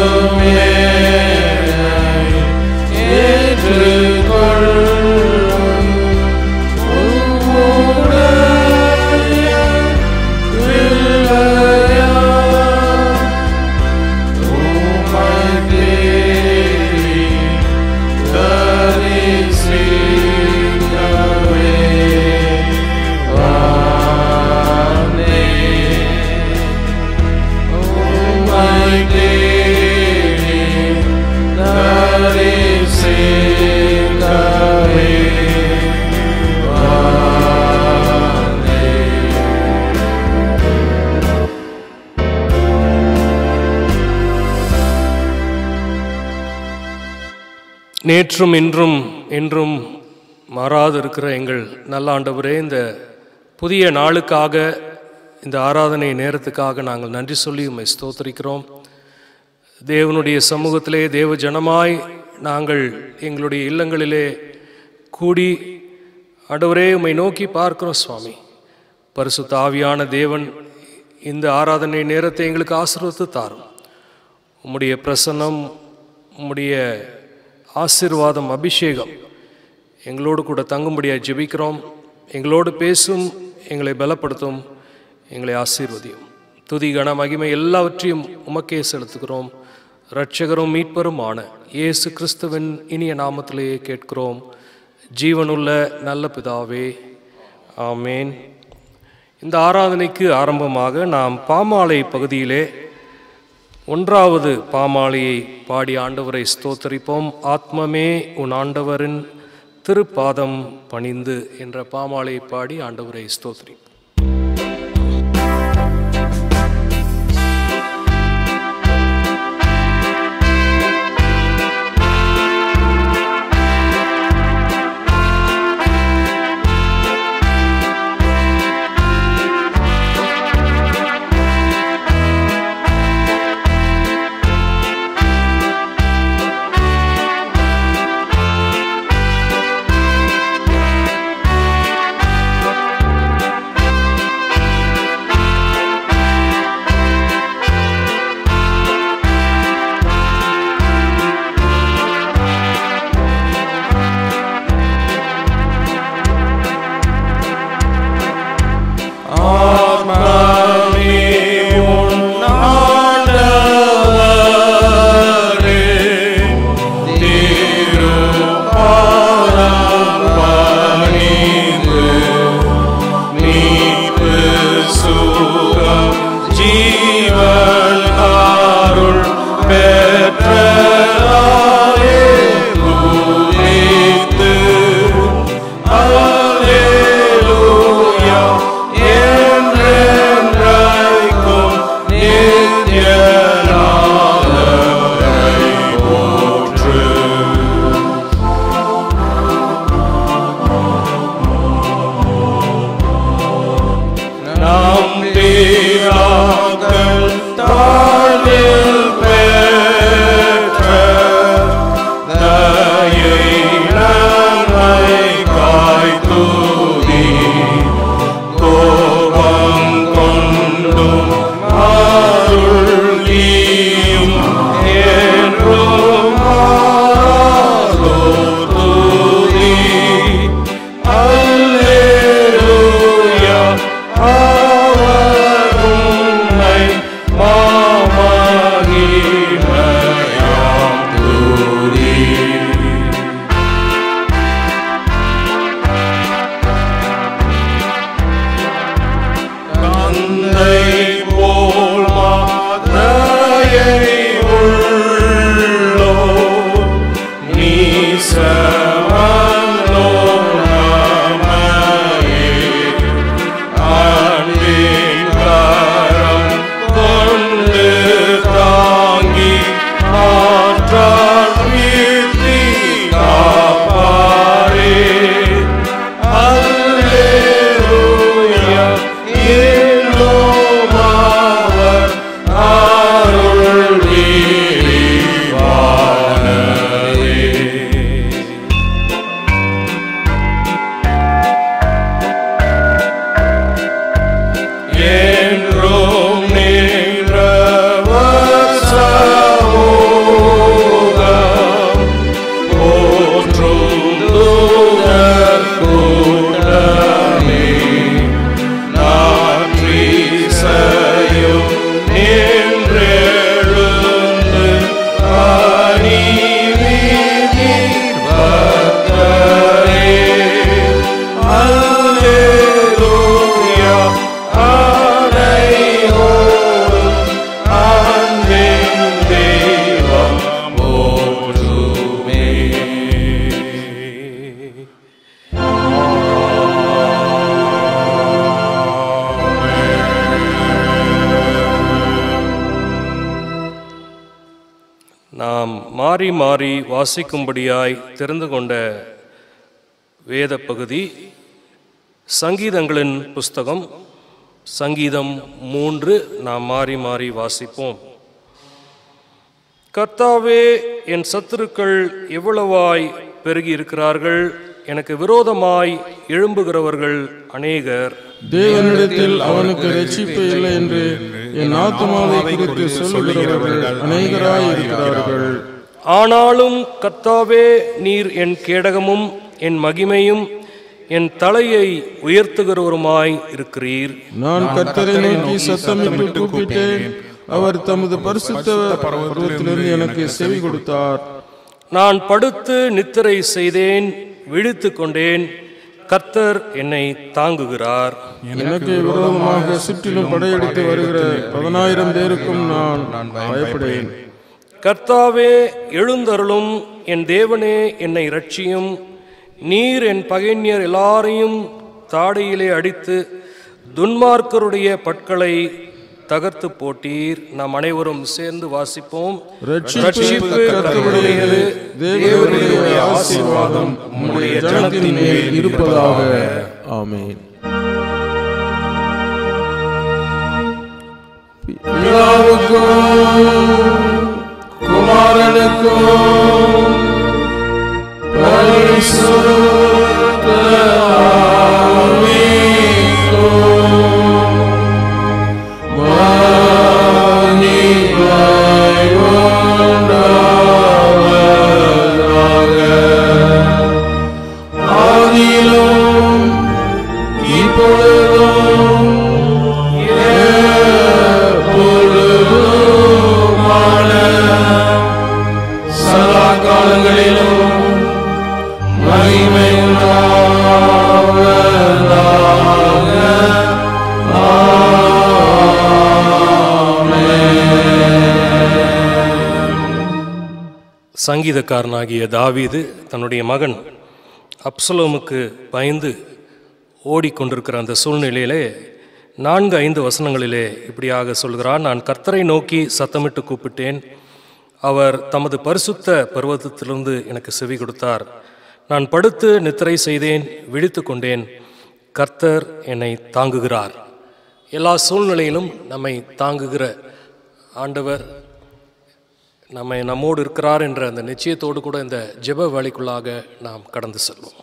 நேற்றும் இன்றும் என்றும் மாறாது இருக்கிற எங்கள் நல்ல ஆண்டவரே இந்த புதிய நாளுக்காக இந்த ஆராதனை நேரத்துக்காக நாங்கள் நன்றி சொல்லி உம்மை ஸ்தோத்திரிக்கிறோம் தேவனுடைய சமூகத்திலே தேவ ஜனமாய் நாங்கள் எங்களுடைய இல்லங்களிலே கூடி ஆண்டவரே உம்மை நோக்கி பார்க்கிறோம் சுவாமி பரிசுத்த ஆவியான தேவன் இந்த ஆராதனை நேரத்தை எங்களுக்கு ஆசீர்வதித்து தாரும் உம்முடைய பிரசன்னம் உம்முடைய ஆசீர்வாதம் அபிஷேகம் எங்களோடு கூட தங்கும்படியாக ஜெபிக்கிறோம் எங்களோடு பேசும் எங்களை பலப்படுத்தும் எங்களை ஆசீர்வதியும் துதி கன மகிமை எல்லாவற்றையும் உமக்கே செலுத்துகிறோம் இரட்சகரும் மீட்பருமான இயேசு கிறிஸ்துவின் இனிய நாமத்திலேயே கேட்கிறோம் ஜீவனுள்ள நல்ல பிதாவே ஆமேன் இந்த ஆராதனைக்கு ஆரம்பமாக நாம் பாமாலை பகுதியிலே ஒன்றாவது பாமாலையை பாடி ஆண்டவரை ஸ்தோத்தரிப்போம் ஆத்மமே உன் ஆண்டவரின் திருப்பாதம் பணிந்து என்ற பாமாலையை பாடி ஆண்டவரை ஸ்தோத்திரி ஆ நாம் மாறி மாறி வாசிக்கும்படியாய் தெரிந்து கொண்ட வேத பகுதி சங்கீதங்களின் புஸ்தகம் சங்கீதம் மூன்று நாம் மாறி மாறி வாசிப்போம் கர்த்தாவே என் சத்துருக்கள் எவ்வளவாய் பெருகி இருக்கிறார்கள் எனக்கு விரோதமாய் எழும்புகிறவர்கள் அநேகர் தேவனிடத்தில் அவனுக்கு ரட்சிப்பு இல்லை என்று என் ஆத்துமாவை குறித்து சொல்லுகிறவர்கள் அநேகராய் இருக்கிறார்கள் ஆனாலும் கர்த்தாவே நீர் என் கேடகமும் என் மகிமையும் என் தலையை உயர்த்துகிறவருமாய் இருக்கிறீர் நான் கர்த்தரை நோக்கி சத்தமிட்டு கூப்பிட்டேன் அவர் தமது பரிசுத்த பருவத்திலிருந்து எனக்கு செவி கொடுத்தார் நான் படுத்து நித்திரை செய்தேன் விழித்து கொண்டேன் கர்த்தர் என்னை தாங்குகிறார் எனக்கு விரோதமாக சுற்றிலும் படையெடுத்து வருகிற பதினாயிரம் பேருக்கும் நான் பயப்படேன் கர்த்தாவே எழுந்தருளும் என் தேவனே என்னை ரட்சியும் நீர் என் பகைஞர் எல்லாரையும் தாடையிலே அடித்து துன்மார்க்கருடைய பற்களை தகர்த்து போட்டீர் நாம் அனைவரும் சேர்ந்து வாசிப்போம் ரட்சிப்பு கர்த்தருடையது தேவனுடைய ஆசீர்வாதம் உம்முடைய ஜனத்தின் மேல் இருப்பதாக ஆமென் பிதாவுக்கும் குமாரனுக்கும் பரிசுத்த ஆவிக்கும் மகிமை உண்டாவதாக. ஆதியிலும் இப்பொழுதும் எப்பொழுதுமான சதா காலங்களிலும் மகிமை உண்டாவதாக சங்கீதக்காரனாகிய தாவீது தன்னுடைய மகன் அப்சலோமுக்கு பயந்து ஓடிக்கொண்டிருக்கிற அந்த சூழ்நிலையிலே நான்கு ஐந்து வசனங்களிலே இப்படியாக சொல்கிறார் நான் கர்த்தரை நோக்கி சத்தமிட்டு கூப்பிட்டேன் அவர் தமது பரிசுத்த பர்வதத்திலிருந்து எனக்கு செவி கொடுத்தார் நான் படுத்து நித்திரை செய்தேன் விழித்து கொண்டேன் கர்த்தர் என்னை தாங்குகிறார் எல்லா சூழ்நிலையிலும் நம்மை தாங்குகிற ஆண்டவர் நம்மை நம்மோடு இருக்கிறார் என்ற அந்த நிச்சயத்தோடு கூட இந்த ஜெப வேலைக்குள்ளாக நாம் கடந்து செல்வோம்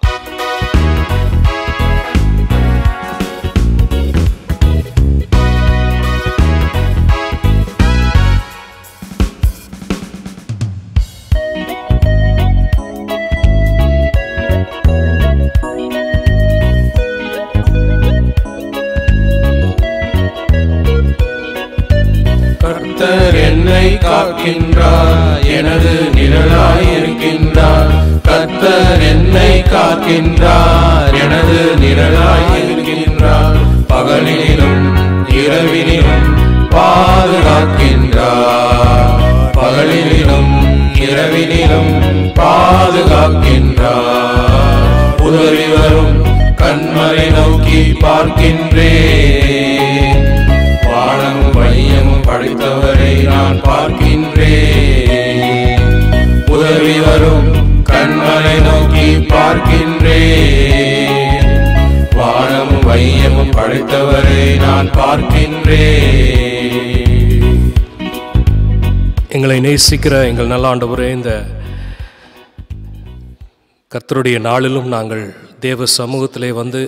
கர்த்தர் என்னை காக்கின்றார் எனது நிழலாய் இருக்கின்றார் கர்த்தர் என்னை காக்கின்றார் எனது நிழலாய் இருக்கின்றார் பகலிலும் இரவிலும் பாதுகாக்கின்றார் பகலிலும் இரவிலும் பாதுகாக்கின்றார் உதவி வரும் கண்மலை நோக்கி பார்க்கின்றேன் வானமும் வையமும் படைத்தவரை நான் பார்க்கின்றேன் உதவி வரும் கண்மலை நோக்கி பார்க்கின்றேன் வானமும் வையமும் படைத்தவரை நான் பார்க்கின்றேன் எங்களை நேசிக்கிற எங்கள் நல்ல ஆண்டவரே இந்த கர்த்தருடைய நாளிலும் நாங்கள் தேவ சமூகத்திலே வந்து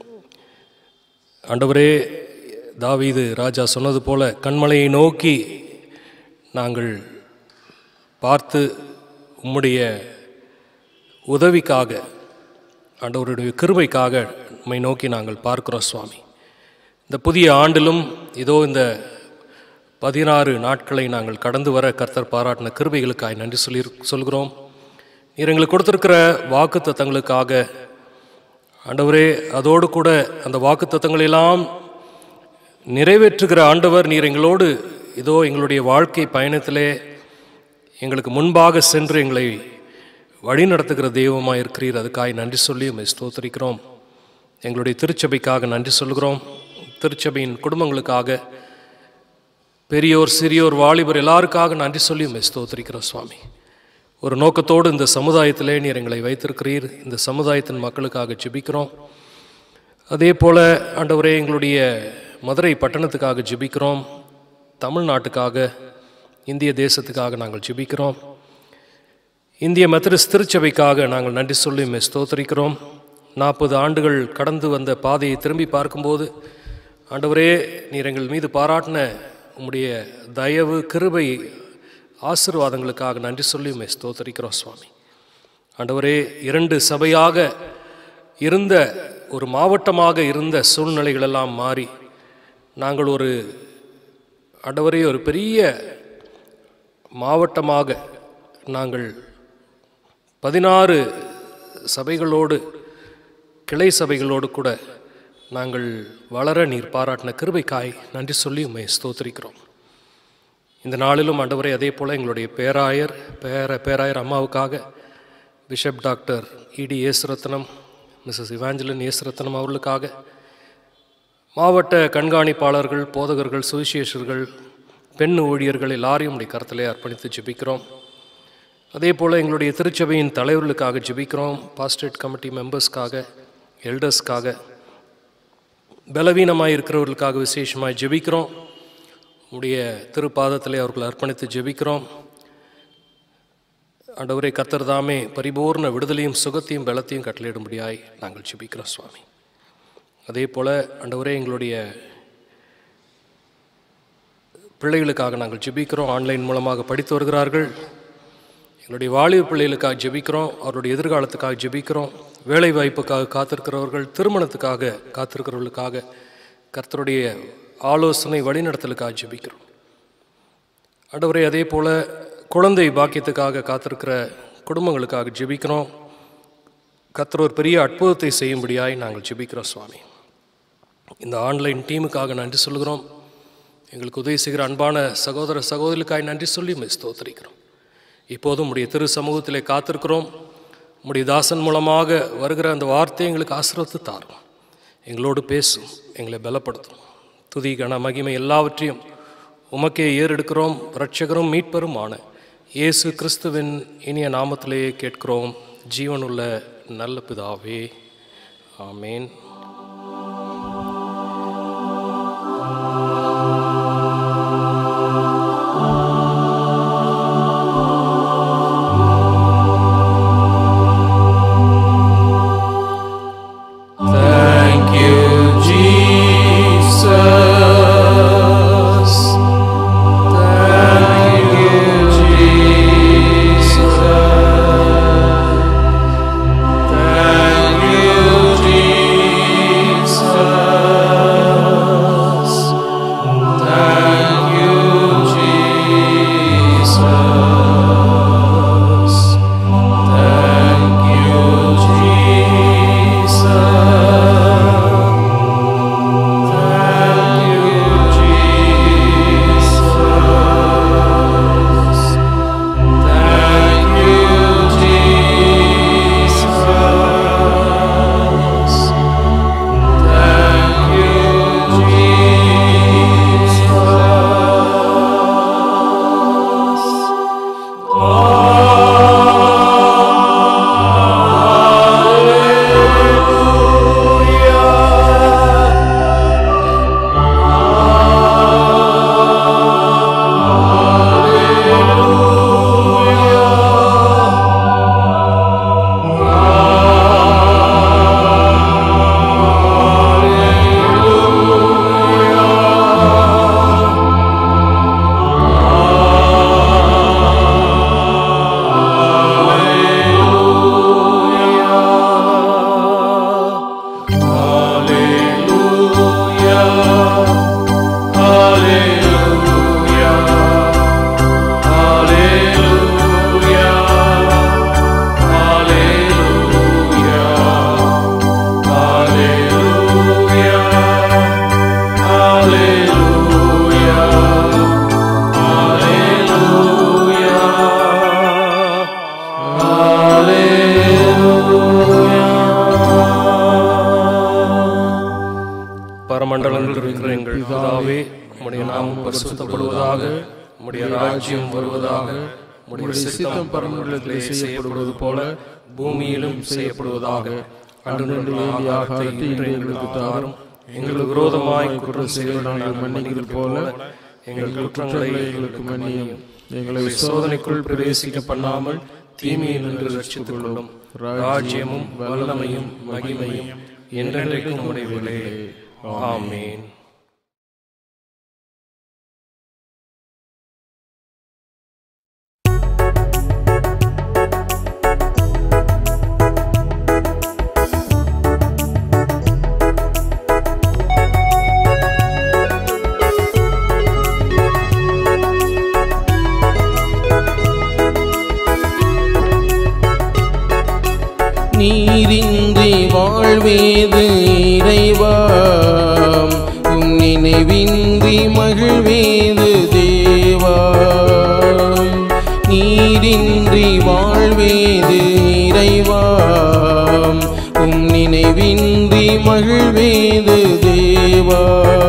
ஆண்டவரே தாவீது ராஜா சொன்னது போல கண்மலையை நோக்கி நாங்கள் பார்த்து உம்முடைய உதவிக்காக ஆண்டவருடைய கிருபைக்காக உம்மை நோக்கி நாங்கள் பார்க்கிறோம் சுவாமி இந்த புதிய ஆண்டிலும் இதோ இந்த பதினாறு நாட்களை நாங்கள் கடந்து வர கர்த்தர் பாராட்டின கிருபைகளுக்காய் நன்றி சொல்லி சொல்கிறோம் நீர் எங்களுக்கு கொடுத்திருக்கிற வாக்கு தத்தங்களுக்காக ஆண்டவரே அதோடு கூட அந்த வாக்கு தத்தங்களெல்லாம் நிறைவேற்றுகிற ஆண்டவர் நீர் எங்களோடு இதோ எங்களுடைய வாழ்க்கை பயணத்திலே எங்களுக்கு முன்பாக சென்று எங்களை வழி நடத்துகிற தெய்வமாக இருக்கிறீர் அதுக்காய் நன்றி சொல்லி உம்மை ஸ்தோத்தரிக்கிறோம் எங்களுடைய திருச்சபைக்காக நன்றி சொல்கிறோம் திருச்சபையின் குடும்பங்களுக்காக பெரியோர் சிறியோர் வாலிபர் எல்லாருக்காக நன்றி சொல்லி உம்மை ஸ்தோத்திரிக்கிறோம் சுவாமி ஒரு நோக்கத்தோடு இந்த சமுதாயத்திலே நீர் எங்களை வைத்திருக்கிறீர் இந்த சமுதாயத்தின் மக்களுக்காக ஜெபிக்கிறோம் அதே போல் ஆண்டவரே எங்களுடைய மதுரை பட்டணத்துக்காக ஜெபிக்கிறோம் தமிழ்நாட்டுக்காக இந்திய தேசத்துக்காக நாங்கள் ஜெபிக்கிறோம் இந்திய மெத்தடிஸ்ட் திருச்சபைக்காக நாங்கள் நன்றி சொல்லி உம்மை ஸ்தோத்திரிக்கிறோம் நாற்பது ஆண்டுகள் கடந்து வந்த பாதையை திரும்பி பார்க்கும்போது ஆண்டவரே நீர் எங்கள் மீது பாராட்டின உம்முடைய தயவு கிருபை ஆசீர்வாதங்களுக்காக நன்றி சொல்லி உம்மை ஸ்தோத்திரிக்கிறோம் சுவாமி ஆண்டவரே இரண்டு சபையாக இருந்த ஒரு மாவட்டமாக இருந்த சூழ்நிலைகள் எல்லாம் மாறி நாங்கள் ஒரு ஆண்டவரே ஒரு பெரிய மாவட்டமாக நாங்கள் பதினாறு சபைகளோடு கிளை சபைகளோடு கூட நாங்கள் வளர நீர் பாராட்டின கிருபைக்காய் நன்றி சொல்லி உண்மை ஸ்தோத்திரிக்கிறோம் இந்த நாளிலும் ஆண்டவரே அதே போல் எங்களுடைய பேராயர் பேர பேராயர் அம்மாவுக்காக பிஷப் டாக்டர் இடி ஏசுரத்னம் மிஸ்ஸஸ் இவாஞ்சலின் ஏசுரத்னம் அவர்களுக்காக மாவட்ட கண்காணிப்பாளர்கள் போதகர்கள் சுவிசேஷர்கள் பெண் ஊழியர்கள் எல்லாரையும் உடைய கருத்திலே அர்ப்பணித்து ஜெபிக்கிறோம் அதே போல் எங்களுடைய திருச்சபையின் தலைவர்களுக்காக ஜெபிக்கிறோம் பாஸ்டேட் கமிட்டி மெம்பர்ஸ்க்காக எல்டர்ஸ்க்காக பலவீனமாக இருக்கிறவர்களுக்காக விசேஷமாக ஜெபிக்கிறோம் உடைய திருப்பாதத்திலே அவர்களை அர்ப்பணித்து ஜெபிக்கிறோம் ஆண்டவரே கர்த்தர் தாமே பரிபூர்ண விடுதலையும் சுகத்தையும் பலத்தையும் கட்டளையிடும்படியாய் நாங்கள் ஜெபிக்கிறோம் சுவாமி அதே போல் ஆண்டவரே எங்களுடைய பிள்ளைகளுக்காக நாங்கள் ஜெபிக்கிறோம் ஆன்லைன் மூலமாக படித்து வருகிறார்கள் எங்களுடைய வாலிப பிள்ளைகளுக்காக ஜெபிக்கிறோம் அவருடைய எதிர்காலத்துக்காக ஜெபிக்கிறோம் வேலை வாய்ப்புக்காக காத்திருக்கிறவர்கள் திருமணத்துக்காக காத்திருக்கிறவர்களுக்காக கர்த்தருடைய ஆலோசனை வழிநடத்தலுக்காக ஜெபிக்கிறோம் ஆண்டவரே அதே போல் குழந்தை பாக்கியத்துக்காக காத்திருக்கிற குடும்பங்களுக்காக ஜெபிக்கிறோம் கர்த்தர் ஒரு பெரிய அற்புதத்தை செய்யும்படியாய் நாங்கள் ஜெபிக்கிறோம் சுவாமி இந்த ஆன்லைன் டீமுக்காக நன்றி சொல்கிறோம் எங்களுக்கு உதவி செய்கிற அன்பான சகோதர சகோதரிக்காய் நன்றி சொல்லி உம்மை ஸ்தோத்திரிக்கிறோம் இப்போதும் உடைய திரு சமூகத்திலே காத்திருக்கிறோம் உம்முடைய தாசன் மூலமாக வருகிற அந்த வார்த்தை எங்களுக்கு ஆசிரத்து தாரும் எங்களோடு பேசும் எங்களை பலப்படுத்தும் துதி கன மகிமை எல்லாவற்றையும் உமக்கே ஏறெடுக்கிறோம் இரட்சகரும் மீட்பரும் ஆன இயேசு கிறிஸ்துவின் இனிய நாமத்திலேயே கேட்கிறோம் ஜீவனுள்ள நல்ல பிதாவே ஆமேன் Thank you, Jesus. Thank you, Jesus. Thank you, Jesus. ராஜ்யம் வருவதாக உம்முடைய சித்தம் பரமண்டலத்திலே செய்யப்படுவது போல பூமியிலும் செய்யப்படுவதாக அன்று வேண்டிய ஆகாரத்தை இன்று எங்களுக்கு தாரும் எங்களுக்கு விரோதமாய் குற்றம் செய்ய நாங்கள் மன்னிக்கிறது போல எங்கள் குற்றங்களை எங்களுக்கு மன்னியும் எங்களை சோதனைக்குள் பிரவேசிக்க பண்ணாமல் தீமையில் நின்று ரட்சித்துக் கொள்ளும் ராஜ்யமும் வல்லமையும் மகிமையும் என்றென்றைக்கும் உடையவில்லை ஆமேன் நீரின்றி வாழ்வேது இறைவா உம் நினைவின்றி மகிழ்வேது தேவா நீரின்றி வாழ்வேது இறைவா உம் நினைவின்றி மகிழ்வேது தேவா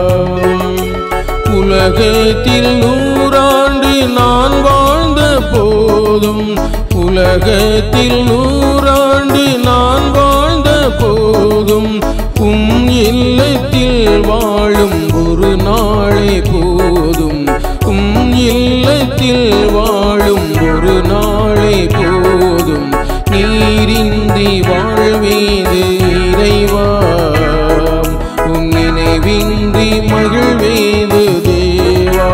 உலகத்தில் நூறாண்டு நான் வாழ்ந்த போதும் உலகத்தில் நூறாண்டு நான் வாழ்ந்த போதும் உம் இல்லத்தில் வாழும் ஒரு நாளே போதும் உம் இல்லத்தில் வாழும் ஒரு நாளே போதும் நீரின்றி வாழ்வேது இறைவா உன் நினைவின்றி மகிழ்வேது தேவா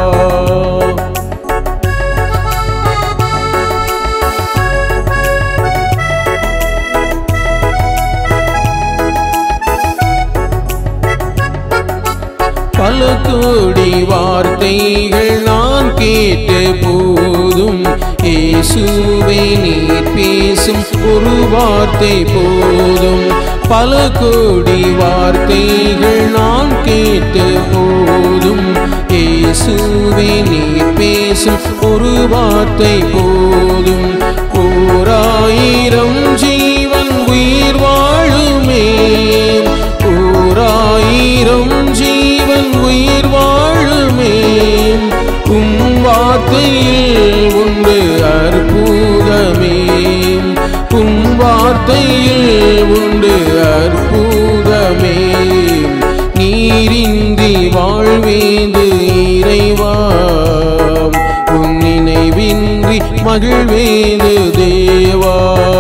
பல கோடி வார்த்தைகள் நான் கேட்ட போதும் இயேசுவே நீர் பேசும் ஒரு வார்த்தை போதும் பல கோடி வார்த்தைகள் நான் கேட்ட போதும் இயேசுவே நீர் பேசும் ஒரு வார்த்தை போதும் ஓராயிரம் ஜீவன் உயிர் வாழுமே ஓராயிரம் ஜீவன் உயிர் வாழுமே உம் வார்த்தையில் உண்டு அற்புதமே உம் வார்த்தையில் உண்டு அற்புதமே நீரின்றி வாழ்வேது இறைவா உன் நினைவின்றி மகிழ்வேது தேவா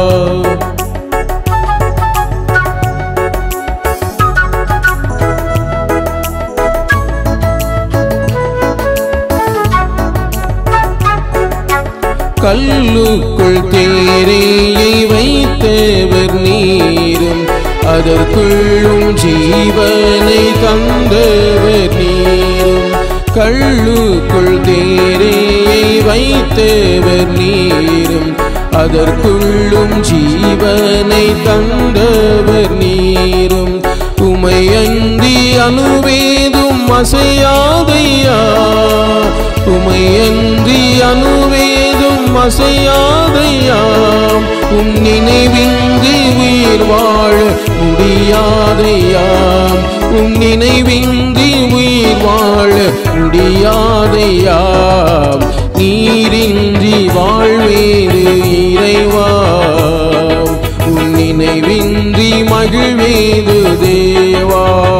கல்லுக்குள் தேரையை வைத்தவர் நீரும் அதற்குள்ளும் ஜீவனை தந்தவர் நீரும் கல்லுக்குள் தேரையை வைத்தவர் நீரும் அதற்குள்ளும் ஜீவனை தந்தவர் நீரும் உமையந்தி அணுவேதும் அசையாதையா உமையந்தி அணுவேதும் அசையாதையாம் உம் நினைவின்றி உயிர் வாழ முடியாதையாம் உம் நினைவின்றி உயிர் வாழ முடியாதையாம் நீரின்றி வாழ்வேது இறைவா உன் நினைவின்றி மகிழ்வேது தேவா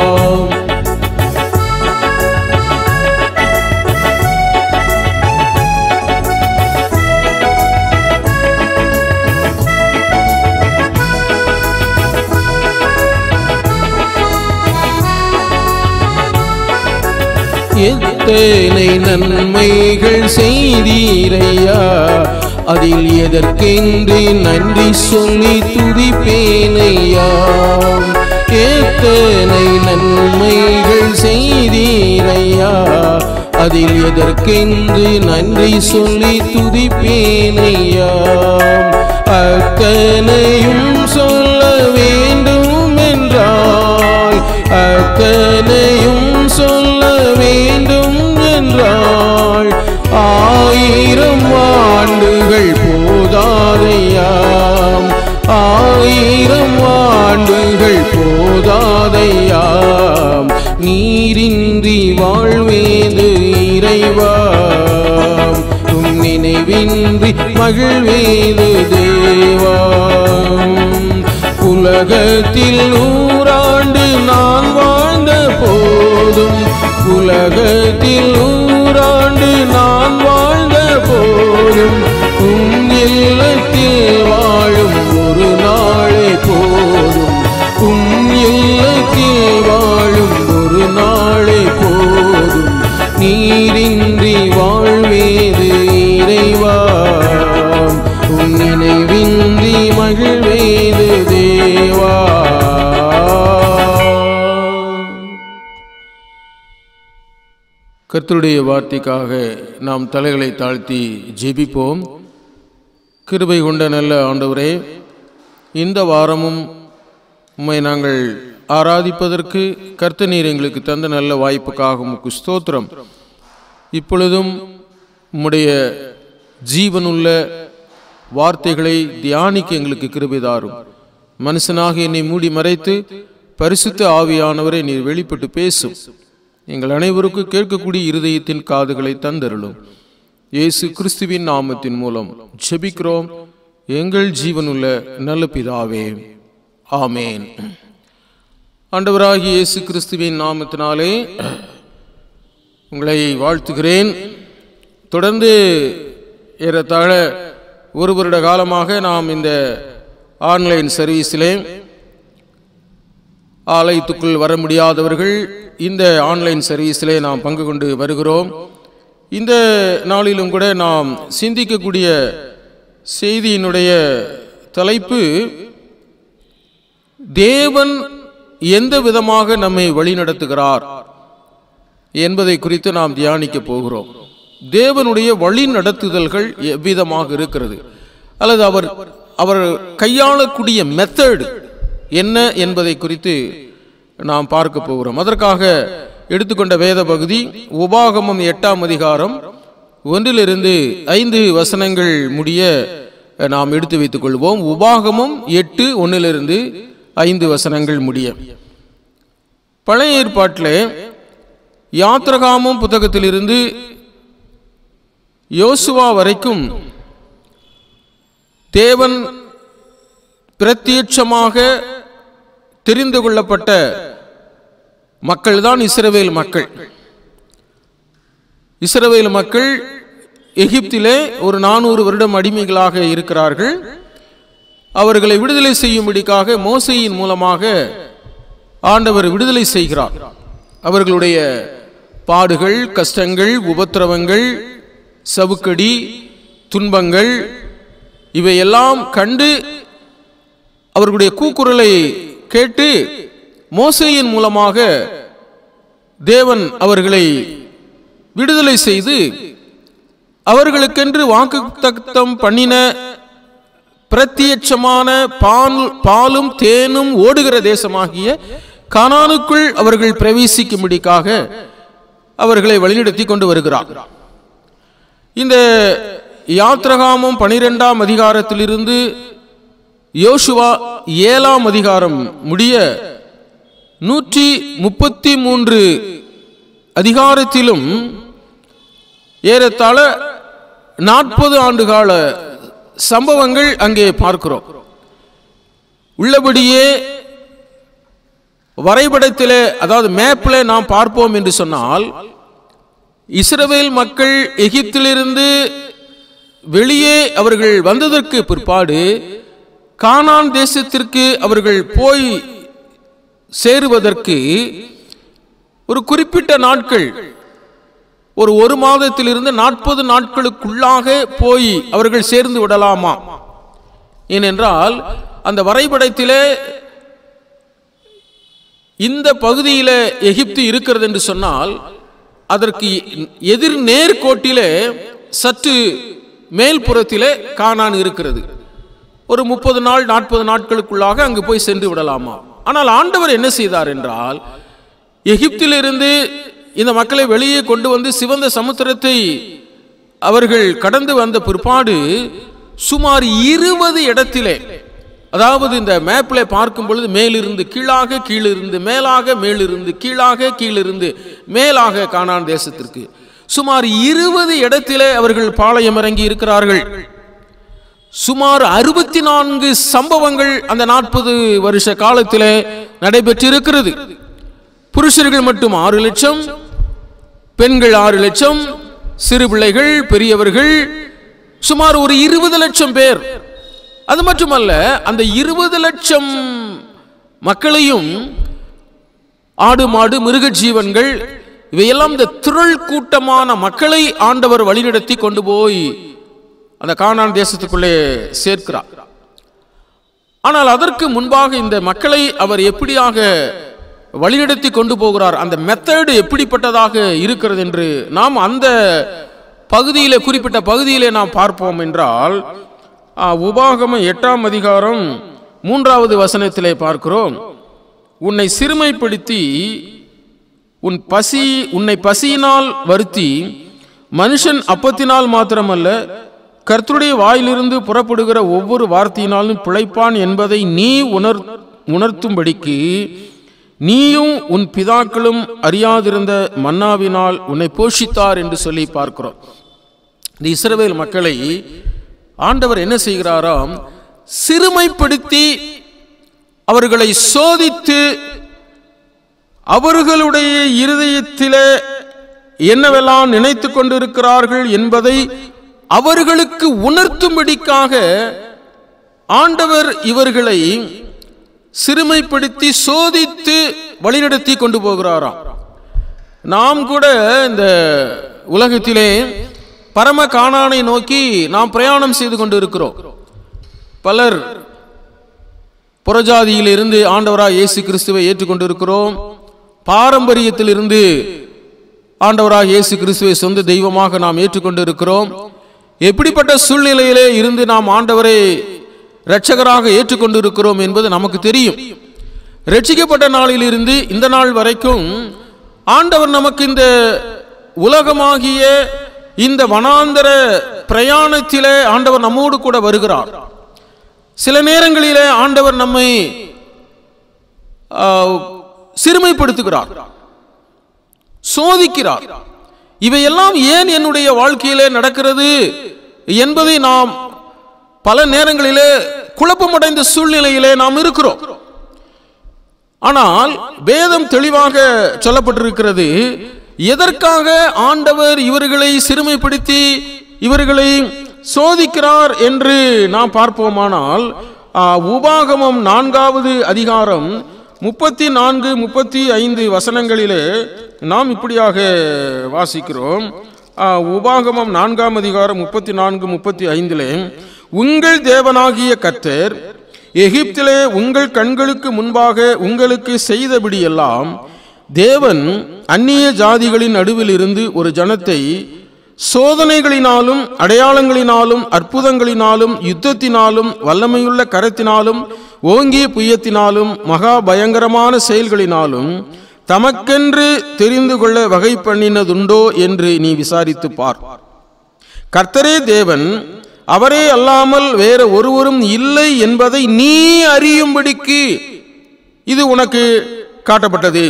எத்தனை நன்மைகள் செய்தீரையா அதில் எதற்கென்று நன்றி சொல்லி துதிப்பேனையா எத்தனை நன்மைகள் செய்தீரையா அதில் எதற்கென்று நன்றி சொல்லி துதிப்பேனையா அத்தனையும் சொல்ல வேண்டும் என்றால் அத்தனையும் சொல்ல வேண்டும் என்றால் ஆயிரம் ஆண்டுகள் போதாதையாம் ஆயிரம் ஆண்டுகள் போதாதையாம் நீரின்றி வாழ்வேது இறைவா உம் மகிழ்வீது தேவா உலகத்தில் நூறாண்டு நான் வாழ்ந்த போதும் உலகத்தில் நூறாண்டு நான் வாழ்ந்த போதும் உம் இல்லத்தில் வாழும் ஒரு நாளே போதும் உம் இல்லத்தில் வாழும் ஒரு நாளே போதும் நீரின்றி வாழ்வேது இறைவா உன் நினைவின்றி மகிழ்வேது தேவா கர்த்தருடைய வார்த்தைக்காக நாம் தலைகளை தாழ்த்தி ஜெபிப்போம் கிருபை கொண்ட நல்ல ஆண்டவரே இந்த வாரமும் உம்மை நாங்கள் ஆராதிப்பதற்கு கர்த்த நீர் எங்களுக்கு தந்த நல்ல வாய்ப்புக்காக உமக்கு ஸ்தோத்திரம் இப்பொழுதும் உம்முடைய ஜீவனுள்ள வார்த்தைகளை தியானிக்க எங்களுக்கு கிருபை தாரும் மனுஷனாக என்னை மூடி மறைத்து பரிசுத்த ஆவியானவரை நீர் வெளிப்பட்டு பேசும் எங்கள் அனைவருக்கும் கேட்கக்கூடிய இருதயத்தின் காதுகளை தந்தருளும் இயேசு கிறிஸ்துவின் நாமத்தின் மூலம் ஜெபிக்கிறோம் எங்கள் ஜீவனுள்ள நல்ல பிதாவே ஆமேன் ஆண்டவராகிய இயேசு கிறிஸ்துவின் நாமத்தினாலே உங்களை வாழ்த்துகிறேன் தொடர்ந்து ஏறத்தாழ ஒரு வருட காலமாக நாம் இந்த ஆன்லைன் சர்வீஸிலே ஆலயத்துக்குள் வர முடியாதவர்கள் இந்த ஆன்லைன் சர்வீஸிலே நாம் பங்கு கொண்டு வருகிறோம் இந்த நாளிலும் கூட நாம் சிந்திக்கக்கூடிய செய்தியினுடைய தலைப்பு தேவன் எந்த விதமாக நம்மை வழிநடத்துகிறார் என்பதை குறித்து நாம் தியானிக்க போகிறோம் தேவனுடைய வழி நடத்துதல்கள் எவ்விதமாக இருக்கிறது அல்லது அவர் அவர் கையாளக்கூடிய மெத்தட் என்ன என்பதை குறித்து நாம் பார்க்க போகிறோம் அதற்காக எடுத்துக்கொண்ட வேத பகுதி உபாகமம் எட்டாம் அதிகாரம் ஒன்றிலிருந்து ஐந்து வசனங்கள் முடிய நாம் எடுத்து வைத்துக் கொள்வோம் உபாகமம் எட்டு ஒன்றிலிருந்து ஐந்து வசனங்கள் முடிய பழைய ஏற்பாட்டில் யாத்திரகாமம் புத்தகத்திலிருந்து யோசுவா வரைக்கும் தேவன் பிரத்யட்சமாக தெரிந்து கொள்ளப்பட்ட மக்கள் தான் இஸ்ரவேல் மக்கள் இஸ்ரவேல் மக்கள் எகிப்திலே ஒரு நானூறு வருடம் அடிமைகளாக இருக்கிறார்கள் அவர்களை விடுதலை செய்யும்படிக்காக மோசையின் மூலமாக ஆண்டவர் விடுதலை செய்கிறார் அவர்களுடைய பாடுகள் கஷ்டங்கள் உபத்திரவங்கள் சவுக்கடி துன்பங்கள் இவையெல்லாம் கண்டு அவர்களுடைய கூக்குரலை கேட்டு மோசையின் மூலமாக தேவன் அவர்களை விடுதலை செய்து அவர்களுக்கென்று வாக்குத்தத்தம் பண்ணின பிரத்யட்சமான பால் பாலும் தேனும் ஓடுகிற தேசமாகிய கானானுக்குள் அவர்கள் பிரவேசிக்கும்படிக்காக அவர்களை வழிநடத்தி கொண்டு வருகிறார் இந்த யாத்ரகாமம் பனிரெண்டாம் அதிகாரத்திலிருந்து யோசுவா ஏழாம் அதிகாரம் முடிய நூற்றி முப்பத்தி மூன்று அதிகாரத்திலும் ஏறத்தாழ நாற்பது ஆண்டுகால சம்பவங்கள் அங்கே பார்க்கிறோம் உள்ளபடியே வரைபடத்திலே அதாவது மேப்பில் நாம் பார்ப்போம் என்று சொன்னால் இஸ்ரவேல் மக்கள் எகிப்திலிருந்து வெளியே அவர்கள் வந்ததற்கு பிற்பாடு கானான் தேசத்திற்கு அவர்கள் போய் சேருவதற்கு ஒரு குறிப்பிட்ட நாட்கள் ஒரு ஒரு மாதத்திலிருந்து நாற்பது நாட்களுக்குள்ளாக போய் அவர்கள் சேர்ந்து விடலாமா ஏனென்றால் அந்த வரைபடத்திலே இந்த பகுதியில எகிப்து இருக்கிறது என்று சொன்னால் அதற்கு எதிர் நேர்கோட்டிலே சற்று மேல்புறத்திலே கானான் இருக்கிறது ஒரு முப்பது நாள் நாற்பது நாட்களுக்குள்ளாக அங்கு போய் சென்று விடலாமா ஆனால் ஆண்டவர் என்ன செய்தார் என்றால் எகிப்திலிருந்து இந்த மக்களை வெளியே கொண்டு வந்து சிவந்த சமுத்திரத்தை அவர்கள் கடந்து வந்த பிற்பாடு சுமார் இருபது இடத்திலே அதாவது இந்த மேப்ல பார்க்கும் பொழுது மேலிருந்து கீழாக கீழிருந்து மேலாக மேலிருந்து கீழாக கீழிருந்து மேலாக கானான் தேசத்திற்கு சுமார் இருபது இடத்திலே அவர்கள் பாளையம் இறங்கி இருக்கிறார்கள் சுமார் அறுபத்தி நான்கு சம்பவங்கள் அந்த நாற்பது வருஷ காலத்திலே நடைபெற்றிருக்கிறது புருஷர்கள் மட்டும் ஆறு லட்சம் பெண்கள் ஆறு லட்சம் சிறு பிள்ளைகள் பெரியவர்கள் சுமார் ஒரு இருபது லட்சம் பேர் அது மட்டுமல்ல அந்த இருபது லட்சம் மக்களையும் ஆடு மாடு மிருக ஜீவன்கள் இவையெல்லாம் இந்த திரள் கூட்டமான மக்களை ஆண்டவர் வழிநடத்தி கொண்டு போய் அந்த கானான் தேசத்துக்குள்ளே சேர்க்கிறார் ஆனால் அதற்கு முன்பாக இந்த மக்களை அவர் எப்படியாக வழிநடத்தி கொண்டு போகிறார் அந்த மெத்தடு எப்படிப்பட்டதாக இருக்கிறது என்று நாம் அந்த பகுதியிலே குறிப்பிட்ட பகுதியிலே நாம் பார்ப்போம் என்றால் ஆ, உபாகமம் எட்டாம் அதிகாரம் மூன்றாவது வசனத்திலே பார்க்கிறோம் உன்னை சிறுமைப்படுத்தி உன் பசி உன்னை பசியினால் வருத்தி மனுஷன் அப்பத்தினால் மாத்திரமல்ல கர்த்தருடைய வாயிலிருந்து புறப்படுகிற ஒவ்வொரு வார்த்தையினாலும் பிழைப்பான் என்பதை நீ உணர் உணர்த்தும்படிக்கு நீயும் உன் பிதாக்களும் அறியாதிருந்த மன்னாவினால் உன்னை போஷித்தார் என்று சொல்லி பார்க்கிறோம் இந்த இஸ்ரவேல் மக்களை ஆண்டவர் என்ன செய்கிறாராம் சிறுமைப்படுத்தி அவர்களை சோதித்து அவர்களுடைய இருதயத்திலே என்னவெல்லாம் நினைத்து கொண்டிருக்கிறார்கள் என்பதை அவர்களுக்கு உணர்த்தும்படிக்காக ஆண்டவர் இவர்களை சிறுமைப்படுத்தி சோதித்து வழிநடத்தி கொண்டு போகிறாராம் நாம் கூட இந்த உலகத்திலே பரம காணானை நோக்கி நாம் பிரயாணம் செய்து கொண்டு இருக்கிறோம் பலர் புறஜாதியிலிருந்து ஆண்டவராய் இயேசு கிறிஸ்துவை ஏற்றுக்கொண்டிருக்கிறோம் பாரம்பரியத்திலிருந்து ஆண்டவராக இயேசு கிறிஸ்துவை சொந்த தெய்வமாக நாம் ஏற்றுக்கொண்டிருக்கிறோம் எப்படிப்பட்ட சூழ்நிலையிலே இருந்து நாம் ஆண்டவரை இரட்சகராக ஏற்றுக்கொண்டிருக்கிறோம் என்பது நமக்கு தெரியும் ரட்சிக்கப்பட்ட நாளிலிருந்து இந்த நாள் வரைக்கும் ஆண்டவர் நமக்கு இந்த உலகமாகிய இந்த வனாந்தர பிரயாணத்திலே ஆண்டவர் நம்மோடு கூட வருகிறார் சில நேரங்களிலே ஆண்டவர் நம்மை ஆ, சிறுமைப்படுத்துகிறார் சோதிக்கிறார் இவையெல்லாம் ஏன் என்னுடைய வாழ்க்கையிலே நடக்கிறது என்பதை நாம் பல நேரங்களிலே குழப்பமடைந்த சூழ்நிலையிலே நாம் இருக்கிறோம் ஆனால் வேதம் தெளிவாக சொல்லப்பட்டிருக்கிறது எதற்காக ஆண்டவர் இவர்களை சிறுமைப்படுத்தி இவர்களை சோதிக்கிறார் என்று நாம் பார்ப்போமானால் ஆ, உபாகமம் நான்காவது அதிகாரம் முப்பத்தி நான்கு முப்பத்தி ஐந்து வசனங்களிலே நாம் இப்படியாக வாசிக்கிறோம் ஆ, உபாகமம் நான்காம் அதிகாரம் முப்பத்தி நான்கு முப்பத்தி ஐந்திலே உங்கள் தேவனாகிய கர்த்தர் எகிப்திலே உங்கள் கண்களுக்கு முன்பாக உங்களுக்கு செய்தபடியெல்லாம் தேவன் அந்நிய ஜாதிகளின் நடுவில் இருந்து ஒரு ஜனத்தை சோதனைகளினாலும் அடையாளங்களினாலும் அற்புதங்களினாலும் யுத்தத்தினாலும் வல்லமையுள்ள கரத்தினாலும் ஓங்கிய புயத்தினாலும் மகா பயங்கரமான செயல்களினாலும் தமக்கென்று தெரிந்து கொள்ள வகை பண்ணினதுண்டோ என்று நீ விசாரித்துப் பார் கர்த்தரே தேவன் அவரே அல்லாமல் வேற ஒருவரும் இல்லை என்பதை நீ அறியும்படிக்கு இது உனக்கு காட்டப்பட்டது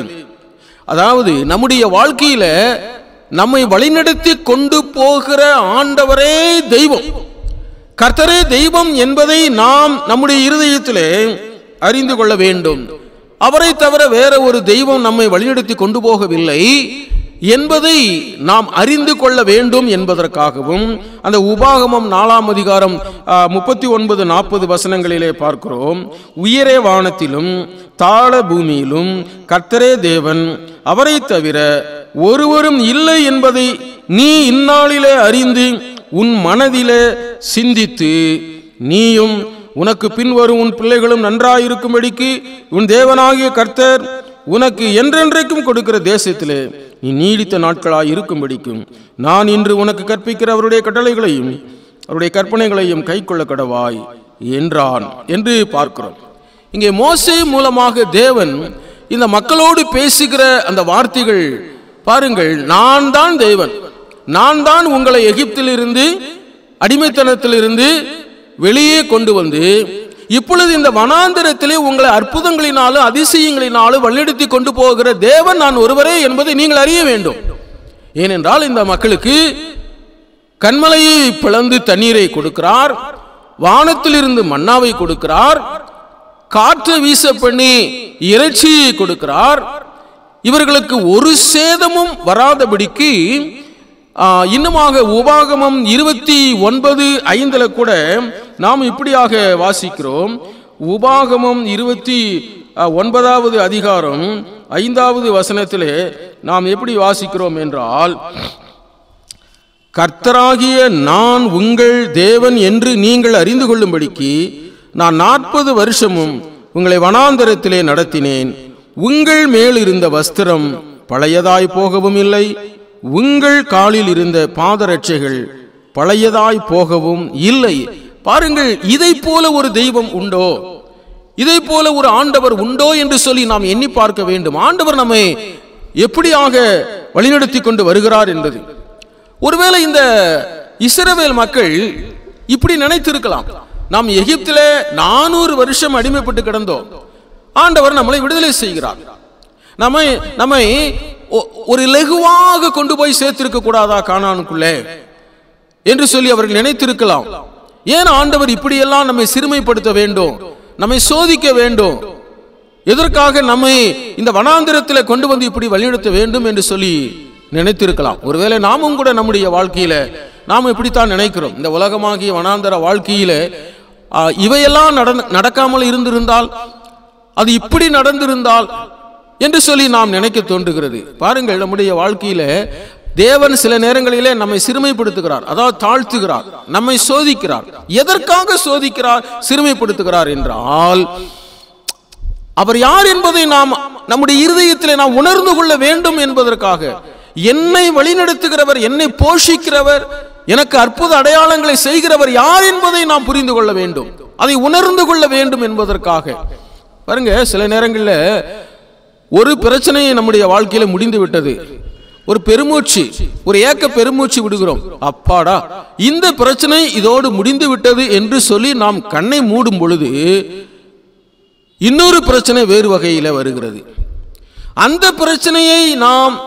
அதாவது நம்முடைய வாழ்க்கையில நம்மை வழிநடத்தி கொண்டு போகிற ஆண்டவரே தெய்வம் கர்த்தரே தெய்வம் என்பதை நாம் நம்முடைய இருதயத்திலே அறிந்து கொள்ள வேண்டும் அவரை தவிர வேற ஒரு தெய்வம் நம்மை வழிநடத்தி கொண்டு போகவில்லை என்பதை நாம் அறிந்து கொள்ள வேண்டும் என்பதற்காகவும் அந்த உபாகமம் நாலாம் அதிகாரம் முப்பத்தி ஒன்பது நாற்பது வசனங்களிலே பார்க்கிறோம் உயரே வானத்திலும் தாழ பூமியிலும் கர்த்தரே தேவன் அவரை தவிர ஒருவரும் இல்லை என்பதை நீ இந்நாளிலே அறிந்து உன் மனதிலே சிந்தித்து நீயும் உனக்கு பின்வரும் உன் பிள்ளைகளும் நன்றாயிருக்கும்படிக்கு உன் தேவனாகிய கர்த்தர் உனக்கு என்றென்றைக்கும் கொடுக்கிற தேசத்திலே நீ நீடித்த நாட்களாய் இருக்கும்படிக்கும் நான் இன்று உனக்கு கற்பிக்கிற அவருடைய கட்டளைகளையும் அவருடைய கற்பனைகளையும் கைக்கொள்ள கடவாய் என்றான் என்று பார்க்கிறோம் இங்கே மோசே மூலமாக தேவன் இந்த மக்களோடு பேசுகிற அந்த வார்த்தைகள் பாருங்கள் நான் தான் தேவன் நான் தான் உங்களை எகிப்திலிருந்து அடிமைத்தனத்திலிருந்து வெளியே கொண்டு வந்து இப்பொழுது இந்த வனாந்தரத்திலே உங்களை அற்புதங்களினாலும் அதிசயங்களினாலும் வழிநடத்தி கொண்டு போகிற தேவன் நான் ஒருவரே என்பதை நீங்கள் அறிய வேண்டும் ஏனென்றால் இந்த மக்களுக்கு கண்மலையை பிளந்து தண்ணீரை கொடுக்கிறார் வானத்திலிருந்து மன்னாவை கொடுக்கிறார் காற்றை வீச பண்ணி இறைச்சியை கொடுக்கிறார் இவர்களுக்கு ஒரு சேதமும் வராதபடிக்கு ஆ, இன்னுமாக உபாகமம் இருபத்தி ஒன்பது ஐந்துல கூட நாம் இப்படியாக வாசிக்கிறோம் உபாகமம் இருபத்தி ஆ, ஒன்பதாவது அதிகாரம் ஐந்தாவது வசனத்திலே நாம் எப்படி வாசிக்கிறோம் என்றால் கர்த்தராகிய நான் உங்கள் தேவன் என்று நீங்கள் அறிந்து கொள்ளும்படிக்கு நான் நாற்பது வருஷமும் உங்களை வனாந்தரத்திலே நடத்தினேன் உங்கள் மேல் இருந்த வஸ்திரம் பழையதாய் போகவும் இல்லை உங்கள் காலில் இருந்த பாதரட்சைகள் பழையதாய் போகவும் இல்லை பாருங்கள் இதை போல ஒரு தெய்வம் உண்டோ இதை போல ஒரு ஆண்டவர் உண்டோ என்று சொல்லி நாம் எண்ணி பார்க்க வேண்டும் ஆண்டவர் நம்மை எப்படியாக வழிநடத்தி கொண்டு வருகிறார் என்பது ஒருவேளை இந்த இஸ்ரவேல் மக்கள் இப்படி நினைத்திருக்கலாம் நாம் எகிப்திலே நானூறு வருஷம் அடிமைப்பட்டு கிடந்தோம் ஆண்டவர் நம்மளை விடுதலை செய்கிறார் நம்மை நம்மை ஒ- ஒரு லகுவாக கொண்டு போய் சேர்த்திருக்க கூடாதா கானானுக்குள்ளே என்று சொல்லி அவர்கள் நினைத்திருக்கலாம் ஏன் ஆண்டவர் இப்படியெல்லாம் நம்மை சிறுமைப்படுத்த வேண்டும் நம்மை சோதிக்க வேண்டும் எதற்காக நம்மை இந்த வனாந்திரத்தில் கொண்டு வந்து இப்படி வழிநடத்த வேண்டும் என்று சொல்லி நினைத்திருக்கலாம் ஒருவேளை நாமும் கூட நம்முடைய வாழ்க்கையில நாம் இப்படித்தான் நினைக்கிறோம் இந்த உலகமாகிய வனாந்தர வாழ்க்கையில ஆ, இவையெல்லாம் நடந்த- நடக்காமல் இருந்திருந்தால் அது இப்படி நடந்திருந்தால் என்று சொல்லி நாம் நினைக்க தோன்றுகிறது பாருங்கள் நம்முடைய வாழ்க்கையில தேவன் சில நேரங்களிலே நம்மை சிறுமைப்படுத்துகிறார் அதாவது தாழ்த்துகிறார் நம்மை சோதிக்கிறார் எதற்காக சோதிக்கிறார் சிறுமைப்படுத்துகிறார் என்றால் அவர் யார் என்பதை நாம் நம்முடைய இருதயத்தில் நாம் உணர்ந்து கொள்ள வேண்டும் என்பதற்காக என்னை வழிநடத்துகிறவர் என்னை போஷிக்கிறவர் எனக்கு அற்புத அடையாளங்களை செய்கிறவர் யார் என்பதை நாம் புரிந்து கொள்ள வேண்டும் அதை உணர்ந்து கொள்ள வேண்டும் என்பதற்காக பாருங்க சில நேரங்களில் ஒரு பிரச்சனையை நம்முடைய வாழ்க்கையில முடிந்து விட்டது ஒரு பெருமூச்சு ஒரு ஏக்க பெருமூச்சு விடுகிறோம் அப்பாடா இந்த பிரச்சனை இதோடு முடிந்து விட்டது என்று சொல்லி நாம் கண்ணை மூடும் பொழுது இன்னொரு பிரச்சனை வேறு வகையில வருகிறது அந்த பிரச்சனையை நாம்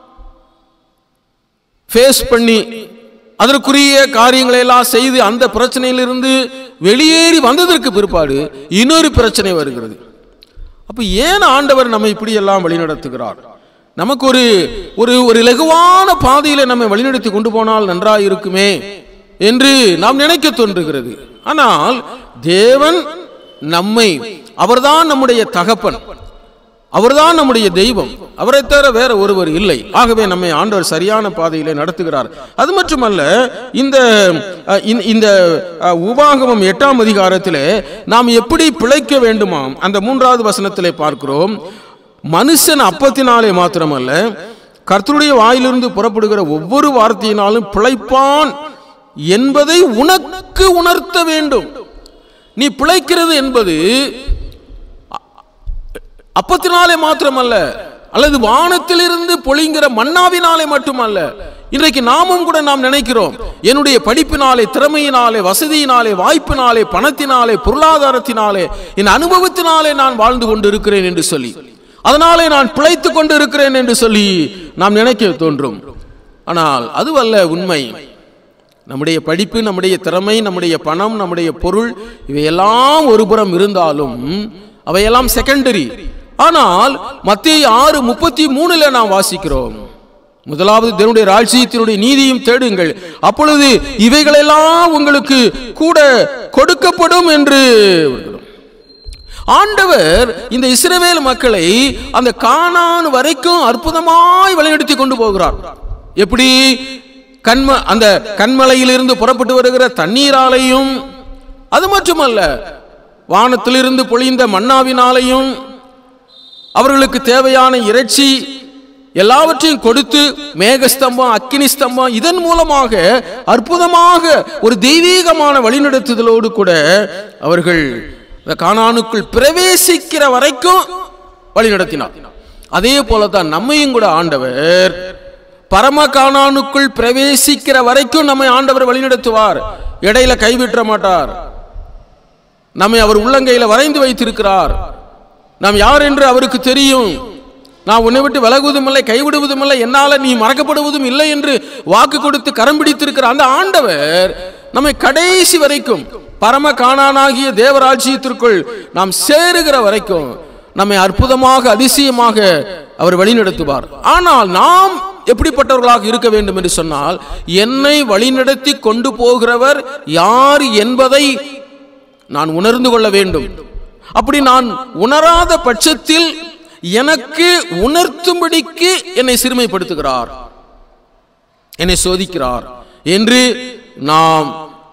ஃபேஸ் பண்ணி அதற்குரிய காரியங்களை எல்லாம் செய்து அந்த பிரச்சனையிலிருந்து வெளியேறி வந்ததற்கு பிற்பாடு இன்னொரு பிரச்சனை வருகிறது அப்ப ஏன் ஆண்டவர் நம்மை இப்படி எல்லாம் வழிநடத்துகிறார் நமக்கு ஒரு ஒரு ஒரு லகுவான பாதையில நம்மை வழிநடத்தி கொண்டு போனால் நன்றாக இருக்குமே என்று நாம் நினைக்க தோன்றுகிறது ஆனால் தேவன் நம்மை அவர்தான் நம்முடைய தகப்பன் அவர்தான் நம்முடைய தெய்வம் அவரை தவிர வேற ஒருவர் இல்லை ஆகவே நம்மை ஆண்டவர் சரியான பாதையிலே நடத்துகிறார் அது மட்டுமல்ல இந்த அஹ், இந்த- இந்த அஹ், உபாகமம் எட்டாம் அதிகாரத்திலே நாம் எப்படி பிழைக்க வேண்டுமாம் அந்த மூன்றாவது வசனத்திலே பார்க்கிறோம் மனுஷன் அப்பத்தினாலே மாத்திரமல்ல கர்த்தருடைய வாயிலிருந்து புறப்படுகிற ஒவ்வொரு வார்த்தையினாலும் பிழைப்பான் என்பதை உனக்கு உணர்த்த வேண்டும் நீ பிழைக்கிறது என்பது அப்பத்தினாலே மாத்திரமல்ல அல்லது வானத்திலிருந்து பொழிங்கிற மன்னாவினாலே மட்டுமல்ல இன்றைக்கு நாமும் கூட நாம் நினைக்கிறோம் என்னுடைய படிப்பினாலே திறமையினாலே வசதியினாலே வாய்ப்பினாலே பணத்தினாலே பொருளாதாரத்தினாலே என் அனுபவத்தினாலே நான் வாழ்ந்து கொண்டு இருக்கிறேன் என்று சொல்லி அதனாலே நான் பிழைத்து கொண்டு இருக்கிறேன் என்று சொல்லி நாம் நினைக்க தோன்றும் ஆனால் அதுவல்ல உண்மை நம்முடைய படிப்பு நம்முடைய திறமை நம்முடைய பணம் நம்முடைய பொருள் இவையெல்லாம் ஒரு புறம் இருந்தாலும் அவையெல்லாம் செகண்டரி ஆனால் மத்திய ஆறு முப்பத்தி மூணுல நாம் வாசிக்கிறோம் முதலாவது தேவனுடைய ராஜ்யத்தினுடைய நீதியும் தேடுங்கள் அப்பொழுது இவைகளெல்லாம் உங்களுக்கு கூட கொடுக்கப்படும் என்று ஆண்டவர் இந்த இஸ்ரவேல் மக்களை அந்த கானான் வரைக்கும் அற்புதமாய் வழிநடத்தி கொண்டு போகிறார் எப்படி கண்ம அந்த கண்மலையிலிருந்து புறப்பட்டு வருகிற தண்ணீராலையும் அது மட்டுமல்ல வானத்திலிருந்து பொழிந்த மன்னாவினாலையும் அவர்களுக்கு தேவையான இறைச்சி எல்லாவற்றையும் கொடுத்து மேகஸ்தம்பம் அக்கினி ஸ்தம்பம் இதன் மூலமாக அற்புதமாக ஒரு தெய்வீகமான வழிநடத்துதலோடு கூட அவர்கள் இந்த கானானுக்குள் பிரவேசிக்கிற வரைக்கும் வழிநடத்தினார் அதே போலதான் நம்மையும் கூட ஆண்டவர் பரம கானானுக்குள் பிரவேசிக்கிற வரைக்கும் நம்மை ஆண்டவர் வழிநடத்துவார் இடையில கைவிட்ட மாட்டார் நம்மை அவர் உள்ளங்கையில வரைந்து வைத்திருக்கிறார் நாம் யார் என்று அவருக்கு தெரியும் நான் உன்னை விட்டு விலகுவதும் இல்லை கைவிடுவதும் இல்லை என்னால நீ மறக்கப்படுவதும் இல்லை என்று வாக்கு கொடுத்து கரம் பிடித்திருக்கிற அந்த ஆண்டவர் நம்மை கடைசி வரைக்கும் பரம காணானாகிய தேவராஜ்யத்திற்குள் நாம் சேருகிற வரைக்கும் நம்மை அற்புதமாக அதிசயமாக அவர் வழிநடத்துவார் ஆனால் நாம் எப்படிப்பட்டவர்களாக இருக்க வேண்டும் என்று சொன்னால் என்னை வழிநடத்தி கொண்டு போகிறவர் யார் என்பதை நான் உணர்ந்து கொள்ள வேண்டும் அப்படி நான் உணராத பட்சத்தில் எனக்கு உணர்த்தும்படிக்கு என்னை சிறுமைப்படுத்துகிறார் என்னை சோதிக்கிறார் என்று நாம்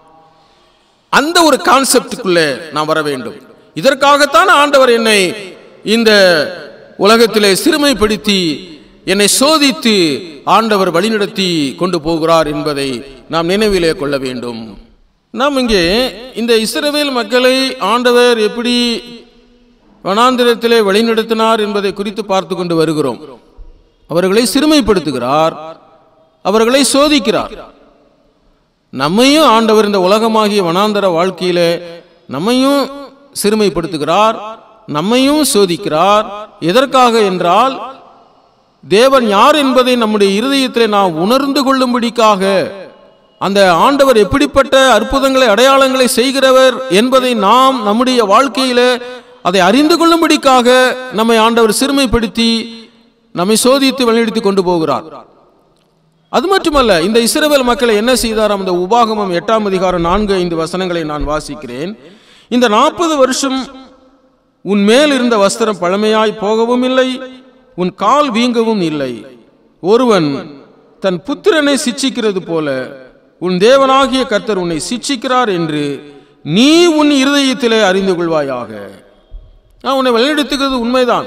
அந்த ஒரு கான்செப்டுக்குள்ளே நாம் வர வேண்டும் இதற்காகத்தான் ஆண்டவர் என்னை இந்த உலகத்திலே சிறுமைப்படுத்தி என்னை சோதித்து ஆண்டவர் வழிநடத்தி கொண்டு போகிறார் என்பதை நாம் நினைவிலே கொள்ள வேண்டும் நாம் இங்கே இந்த இஸ்ரவேல் மக்களை ஆண்டவர் எப்படி வனாந்திரத்திலே வழிநடத்தினார் என்பதை குறித்து பார்த்து கொண்டு வருகிறோம் அவர்களை சிறுமைப்படுத்துகிறார் அவர்களை சோதிக்கிறார் நம்மையும் ஆண்டவர் இந்த உலகமாகிய வனாந்தர வாழ்க்கையில நம்மையும் சிறுமைப்படுத்துகிறார் நம்மையும் சோதிக்கிறார் எதற்காக என்றால் தேவன் யார் என்பதை நம்முடைய இருதயத்திலே நாம் உணர்ந்து கொள்ளும்படிக்காக அந்த ஆண்டவர் எப்படிப்பட்ட அற்புதங்களை அடையாளங்களை செய்கிறவர் என்பதை நாம் நம்முடைய வாழ்க்கையில அதை அறிந்து கொள்ளும்படிக்காக நம்மை ஆண்டவர் சிறுமைப்படுத்தி நம்மை சோதித்து வழிநடத்தி கொண்டு போகிறார் அது மட்டுமல்ல இந்த இஸ்ரவேல் மக்களை என்ன செய்தாராம் இந்த உபாகமம் எட்டாம் அதிகாரம் நான்கு ஐந்து வசனங்களை நான் வாசிக்கிறேன் இந்த நாற்பது வருஷம் உன் மேல் இருந்த வஸ்திரம் பழமையாய் போகவும் இல்லை உன் கால் வீங்கவும் இல்லை ஒருவன் தன் புத்திரனை சிட்சிக்கிறது போல உன் தேவனாகிய கர்த்தர் உன்னை சிட்சிக்கிறார் என்று நீ உன் இருதயத்திலே அறிந்து கொள்வாயாக நான் உன்னை வழிநடத்துகிறது உண்மைதான்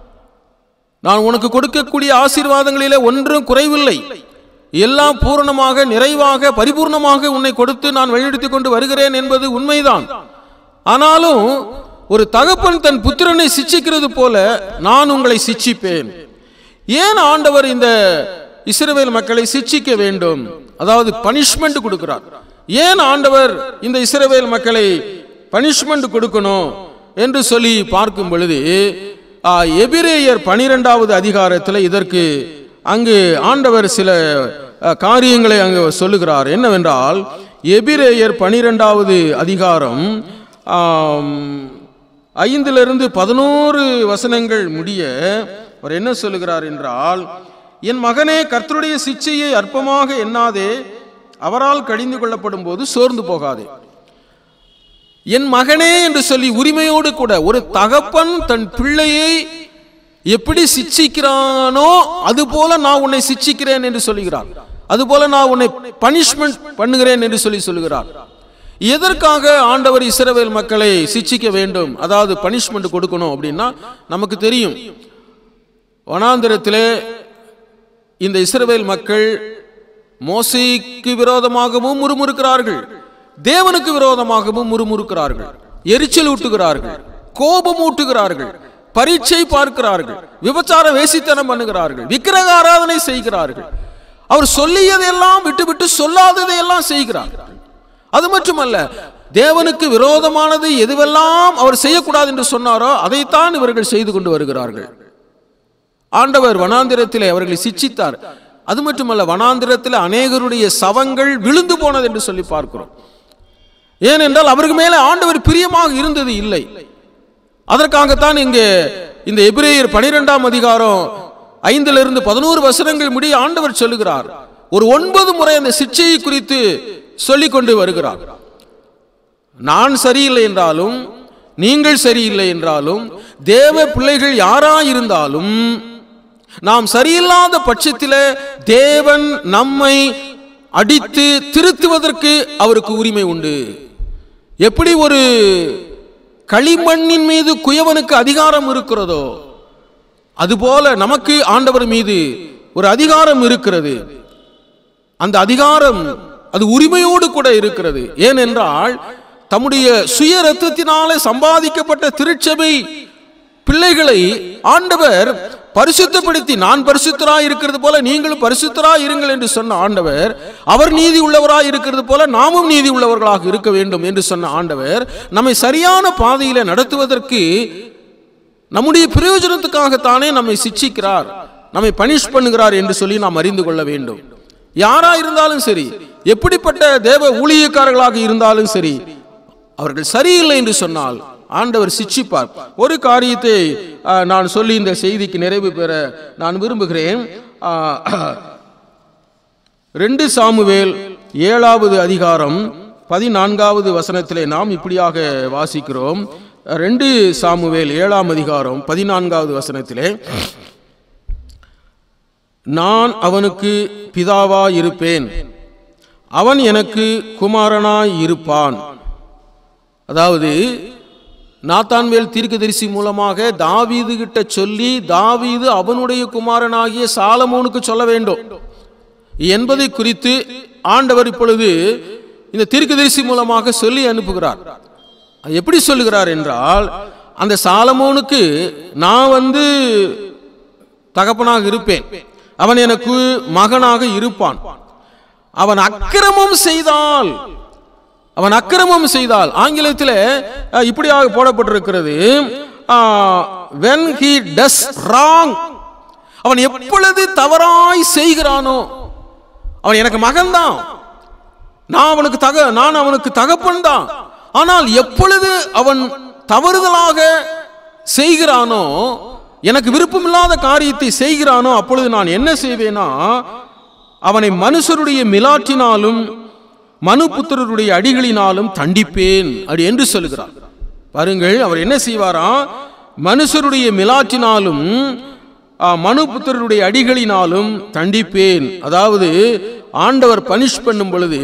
நான் உனக்கு கொடுக்கக்கூடிய ஆசீர்வாதங்களிலே ஒன்றும் குறைவில்லை எல்லாம் பூரணமாக நிறைவாக பரிபூர்ணமாக உன்னை கொடுத்து நான் வழிநடத்திக் கொண்டு வருகிறேன் என்பது உண்மைதான் ஆனாலும் ஒரு தகப்பன் தன் புத்திரனை சிட்சிக்கிறது போல நான் உங்களை சிட்சிப்பேன் ஏன் ஆண்டவர் இந்த இஸ்ரவேல் மக்களை சிட்சிக்க வேண்டும் அதாவது பனிஷ்மெண்ட் கொடுக்கிறார் ஏன் ஆண்டவர் இந்த இஸ்ரவேல் மக்களை பனிஷ்மெண்ட் கொடுக்கணும் என்று சொல்லி பார்க்கும் பொழுது ஆ, எபிரேயர் பனிரெண்டாவது அதிகாரத்தில் இதற்கு அங்கு ஆண்டவர் சில அ, காரியங்களை அங்கு சொல்லுகிறார் என்னவென்றால் எபிரேயர் பனிரெண்டாவது அதிகாரம் ஆம், ஐந்திலிருந்து பதினோரு வசனங்கள் முடிய அவர் என்ன சொல்லுகிறார் என்றால் என் மகனே கர்த்தருடைய சிச்சையை அற்பமாக எண்ணாதே அவரால் கடிந்து கொள்ளப்படும் போது சோர்ந்து போகாதே என் மகனே என்று சொல்லி உரிமையோடு கூட ஒரு தகப்பன் தன் பிள்ளையை எப்படி சிட்சிக்கிறானோ அது போல நான் உன்னை சிட்சிக்கிறேன் என்று சொல்லுகிறார் அது போல நான் உன்னை பனிஷ்மெண்ட் பண்ணுகிறேன் என்று சொல்லி சொல்லுகிறார் எதற்காக ஆண்டவர் இஸ்ரவேல் மக்களை சிட்சிக்க வேண்டும் அதாவது பனிஷ்மெண்ட் கொடுக்கணும் அப்படின்னா நமக்கு தெரியும் வனாந்திரத்திலே இந்த இஸ்ரவேல் மக்கள் மோசைக்கு விரோதமாகவும் முறுமுறுக்கிறார்கள் தேவனுக்கு விரோதமாகவும் முறுமுறுக்கிறார்கள் எரிச்சல் ஊட்டுகிறார்கள் கோபம் ஊட்டுகிறார்கள் பரீட்சை பார்க்கிறார்கள் விபச்சார வேசித்தனம் பண்ணுகிறார்கள் விக்கிரக ஆராதனை செய்கிறார்கள் அவர் சொல்லியதையெல்லாம் விட்டுவிட்டு சொல்லாததையெல்லாம் செய்கிறார்கள் அது மட்டுமல்ல தேவனுக்கு விரோதமானது எதுவெல்லாம் அவர் செய்யக்கூடாது என்று சொன்னாரோ அதைத்தான் இவர்கள் செய்து கொண்டு வருகிறார்கள் ஆண்டவர் வனாந்திரத்திலே அவர்களை சிட்சித்தார் அது மட்டுமல்ல வனாந்திரத்தில் அநேகருடைய சவங்கள் விழுந்து போனது என்று சொல்லி பார்க்கிறோம் ஏனென்றால் அவருக்கு மேலே ஆண்டவர் பிரியமாக இருந்தது இல்லை அதற்காகத்தான் இங்கே இந்த எபிரேயர் பனிரெண்டாம் அதிகாரம் ஐந்திலிருந்து பதினோரு வசனங்கள் முடிய ஆண்டவர் சொல்லுகிறார் ஒரு ஒன்பது முறை அந்த சிக்ஷையை குறித்து சொல்லிக் கொண்டு வருகிறார் நான் சரியில்லை என்றாலும் நீங்கள் சரியில்லை என்றாலும் தேவ பிள்ளைகள் யாராயிருந்தாலும் நாம் சரியில்லாத பட்சத்தில் தேவன் நம்மை அடித்து திருத்துவதற்கு அவருக்கு உரிமை உண்டு எப்படி ஒரு களிமண்ணின் மீது குயவனுக்கு அதிகாரம் இருக்கிறதோ அதுபோல நமக்கு ஆண்டவர் மீது ஒரு அதிகாரம் இருக்கிறது அந்த அதிகாரம் அது உரிமையோடு கூட இருக்கிறது ஏனென்றால் தம்முடைய சுய ரத்தத்தினாலே சம்பாதிக்கப்பட்ட திருச்சபை பிள்ளைகளை ஆண்டவர் பரிசுத்தப்படுத்தி நான் பரிசுத்தராய் இருக்கிறது போல நீங்களும் பரிசுத்தராய் இருங்கள் என்று சொன்ன ஆண்டவர் அவர் நீதி உள்ளவராய் இருக்கிறது போல நாமும் நீதி உள்ளவர்களாக இருக்க வேண்டும் என்று சொன்ன ஆண்டவர் நம்மை சரியான பாதையில நடத்துவதற்கு நம்முடைய பிரயோஜனத்துக்காகத்தானே நம்மை சிட்சிக்கிறார் நம்மை பனிஷ் பண்ணுகிறார் என்று சொல்லி நாம் அறிந்து கொள்ள வேண்டும் யாரா இருந்தாலும் சரி எப்படிப்பட்ட தேவ ஊழியக்காரர்களாக இருந்தாலும் சரி அவர்கள் சரியில்லை என்று சொன்னால் ஆண்டவர் சிட்சிப்பார் ஒரு காரியத்தை ஆ, நான் சொல்லி இந்த செய்திக்கு நிறைவு பெற நான் விரும்புகிறேன் ஆ, ரெண்டு சாமுவேல் ஏழாவது அதிகாரம் பதினான்காவது வசனத்திலே நாம் இப்படியாக வாசிக்கிறோம் ரெண்டு சாமுவேல் ஏழாம் அதிகாரம் பதினான்காவது வசனத்திலே நான் அவனுக்கு பிதாவாய் இருப்பேன் அவன் எனக்கு குமாரனாய் இருப்பான் அதாவது நாத்தான்வேல் தீர்க்கதரிசி மூலமாக தாவீது கிட்ட சொல்லி தாவீது அவனுடைய குமாரனாகிய சாலமோனுக்கு சொல்ல வேண்டும் என்பதை குறித்து ஆண்டவர் இப்பொழுது இந்த தீர்க்கதரிசி மூலமாக சொல்லி அனுப்புகிறார் அது எப்படி சொல்லுகிறார் என்றால் அந்த சாலமோனுக்கு நான் வந்து தகப்பனாக இருப்பேன் அவன் எனக்கு மகனாக இருப்பான் அவன் அக்கிரமம் செய்தால் அவன் அக்கிரமம் செய்தால் ஆங்கிலத்தில் அஹ், இப்படியாக போடப்பட்டிருக்கிறது when he does wrong அவன் எப்பொழுது தவறாய் செய்கிறானோ அவன் எனக்கு மகன்தான் நான் அவனுக்கு தக நான் அவனுக்கு தகப்பன் தான் ஆனால் எப்பொழுது அவன் தவறுதலாக செய்கிறானோ எனக்கு விருப்பமில்லாத காரியத்தை செய்கிறானோ அப்பொழுது நான் என்ன செய்வேனா அவனை மனுஷருடைய மிலாற்றினாலும் மனுபுத்திரருடைய அடிகளினாலும் தண்டிப்பேன் அப்படி என்று சொல்லுகிறார் பாருங்கள் அவர் என்ன செய்வாராம் மனுஷருடைய மிலாற்றினாலும் ஆ, மனுபுத்திரருடைய அடிகளினாலும் தண்டிப்பேன் அதாவது ஆண்டவர் பனிஷ் பண்ணும் பொழுது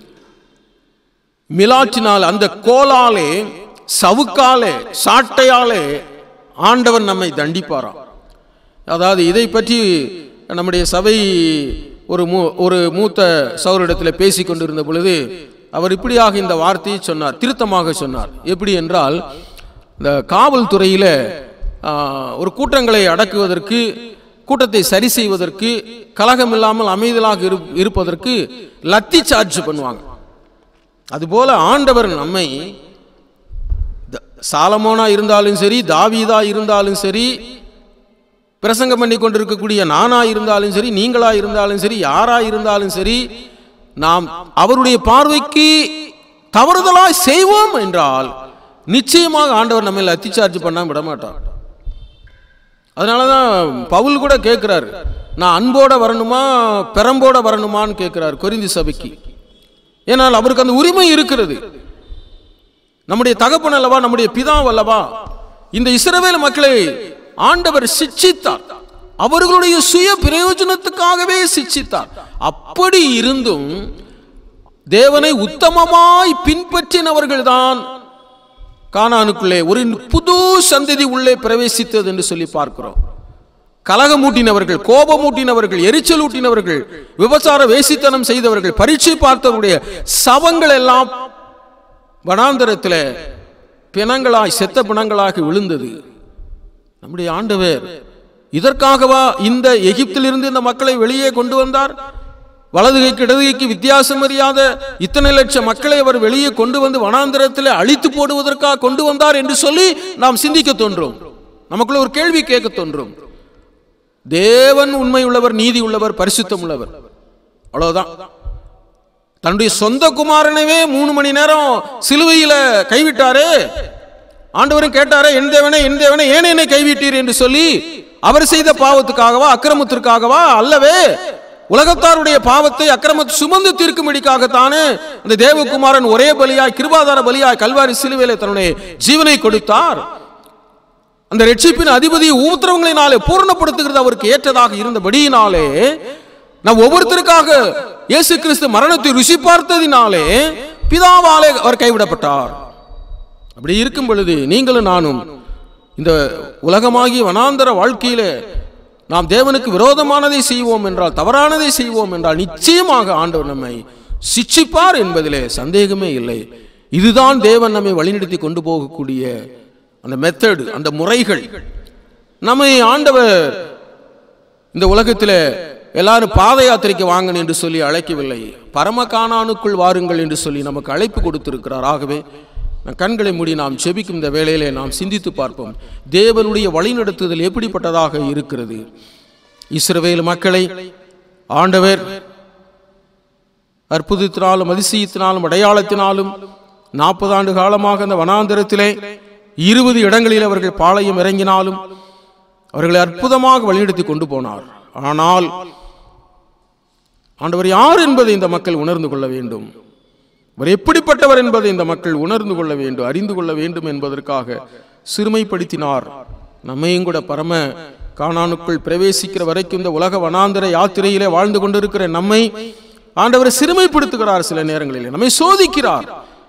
மிலாற்றினால் அந்த கோலாலே சவுக்காலே சாட்டையாலே ஆண்டவர் நம்மை தண்டிப்பாராம் அதாவது இதை பற்றி நம்முடைய சபை ஒரு மூ ஒரு மூத்த சௌரிடத்தில் பேசி கொண்டிருந்த பொழுது அவர் இப்படியாக இந்த வார்த்தையை சொன்னார் திருத்தமாக சொன்னார் எப்படி என்றால் இந்த காவல்துறையில் ஒரு கூட்டங்களை அடக்குவதற்கு கூட்டத்தை சரி செய்வதற்கு கலகம் இல்லாமல் அமைதலாக இரு இருப்பதற்கு லத்தி சார்ஜ் பண்ணுவாங்க அதுபோல ஆண்டவர் நம்மை த- சாலமோனா இருந்தாலும் சரி தாவீதா இருந்தாலும் சரி பிரசங்கம் பண்ணி கொண்டிருக்கக்கூடிய நானா இருந்தாலும் சரி நீங்களா இருந்தாலும் சரி யாரா இருந்தாலும் சரி நாம் அவருடைய பார்வைக்கு தவறுதலாய் செய்வோம் என்றால் நிச்சயமாக ஆண்டவர் நம்மை லத்தி சார்ஜ் பண்ணாம விட மாட்டார் அதனால தான் பவுல் கூட கேட்கிறார் நான் அன்போட வரணுமா பெரம்போட வரணுமான்னு கேட்கிறார் கொரிந்தி சபைக்கு ஏனால் அவருக்கு அந்த உரிமை இருக்கிறது நம்முடைய தகப்பன் அல்லவா நம்முடைய பிதாவ் அல்லவா இந்த இஸ்ரவேல் மக்களை ஆண்டவர் சிட்சித்தார் அவர்களுடைய சுய பிரயோஜனத்துக்காகவே சிட்சித்தார் அப்படி இருந்தும் தேவனை உத்தமமாய் பின்பற்றினவர்கள்தான் கானானுக்குள்ளே ஒரு புது சந்ததி உள்ளே பிரவேசித்தது என்று சொல்லி பார்க்கிறோம் கலகமூட்டினவர்கள் கோபமூட்டினவர்கள் எரிச்சல் ஊட்டினவர்கள் விபச்சார வேசித்தனம் செய்தவர்கள் பரீட்சை பார்த்தவருடைய சவங்கள் எல்லாம் வனாந்தரத்தில் பிணங்களாய் செத்த பிணங்களாக விழுந்தது நம்முடைய ஆண்டவர் இதற்காகவா இந்த எகிப்திலிருந்து இந்த மக்களை வெளியே கொண்டு வந்தார் வலதுகைக்கு இடதுகைக்கு வித்தியாசம் அறியாத இத்தனை லட்சம் மக்களை அவர் வெளியே கொண்டு வந்து வனாந்தரத்தில் அழித்து போடுவதற்காக கொண்டு வந்தார் என்று சொல்லி நாம் சிந்திக்க தோன்றும் நமக்குள்ள ஒரு கேள்வி கேட்க தோன்றும் தேவன் உண்மை உள்ளவர் நீதி உள்ளவர் பரிசுத்தம் உள்ளவர் அவ்வளவுதான் தன்னுடைய சொந்த குமாரனவே மூணு மணி நேரம் சிலுவையில கைவிட்டாரே ஆண்டவரும் கேட்டாரே என் தேவனே என் தேவனே ஏன் என்னை கைவிட்டீர் என்று சொல்லி அவர் செய்த பாவத்துக்காகவா அக்கிரமத்திற்காகவா அல்லவே உலகத்தாருடைய பாவத்தை அக்கிரமத்தை சுமந்து தீர்க்கும்படிக்காகத்தானே அந்த தேவகுமாரன் ஒரே பலியாய் கிருபாதார பலியாய் கல்வாரி சிலுவையில தன்னுடைய ஜீவனை கொடுத்தார் அந்த ரட்சிப்பின் அதிபதி ஊத்திரவங்களினாலே பூர்ணப்படுத்துகிறது அவருக்கு ஏற்றதாக இருந்தபடியினாலே நாம் ஒவ்வொருத்தருக்காக இயேசு கிறிஸ்து மரணத்தை ருசி பார்த்ததினாலே பிதாவாலே அவர் கைவிடப்பட்டார் அப்படி இருக்கும் பொழுது நீங்களும் நானும் இந்த உலகமாகிய வனாந்தர வாழ்க்கையில நாம் தேவனுக்கு விரோதமானதை செய்வோம் என்றால் தவறானதை செய்வோம் என்றால் நிச்சயமாக ஆண்டவர் நம்மை சிட்சிப்பார் என்பதிலே சந்தேகமே இல்லை இதுதான் தேவன் நம்மை வழிநடத்தி கொண்டு போகக்கூடிய அந்த மெத்தடு அந்த முறைகள் நம்மை ஆண்டவர் இந்த உலகத்தில் எல்லாரும் பாத யாத்திரைக்கு வாங்கணும் என்று சொல்லி அழைக்கவில்லை பரமகானானுக்குள் வாருங்கள் என்று சொல்லி நமக்கு அழைப்பு கொடுத்திருக்கிறார் ஆகவே நம் கண்களை மூடி நாம் செபிக்கும் இந்த வேளையிலே நாம் சிந்தித்து பார்ப்போம் தேவனுடைய வழிநடத்துதல் எப்படிப்பட்டதாக இருக்கிறது இஸ்ரவேல் மக்களை ஆண்டவர் அற்புதத்தினாலும் அதிசயத்தினாலும் அடையாளத்தினாலும் நாற்பது ஆண்டு காலமாக அந்த வனாந்திரத்திலே இருபது இடங்களில் அவர்கள் பாளையம் இறங்கினாலும் அவர்களை அற்புதமாக வழிநடத்தி கொண்டு போனார் ஆனால் ஆண்டவர் யார் என்பதை இந்த மக்கள் உணர்ந்து கொள்ள வேண்டும் அவர் எப்படிப்பட்டவர் என்பதை இந்த மக்கள் உணர்ந்து கொள்ள வேண்டும் அறிந்து கொள்ள வேண்டும் என்பதற்காக சிறுமைப்படுத்தினார் நம்மையும் கூட பரம காணானுக்குள் பிரவேசிக்கிற வரைக்கும் இந்த உலக வனாந்தர யாத்திரையிலே வாழ்ந்து கொண்டிருக்கிற நம்மை ஆண்டவர் சிறுமைப்படுத்துகிறார் சில நேரங்களிலே நம்மை சோதிக்கிறார்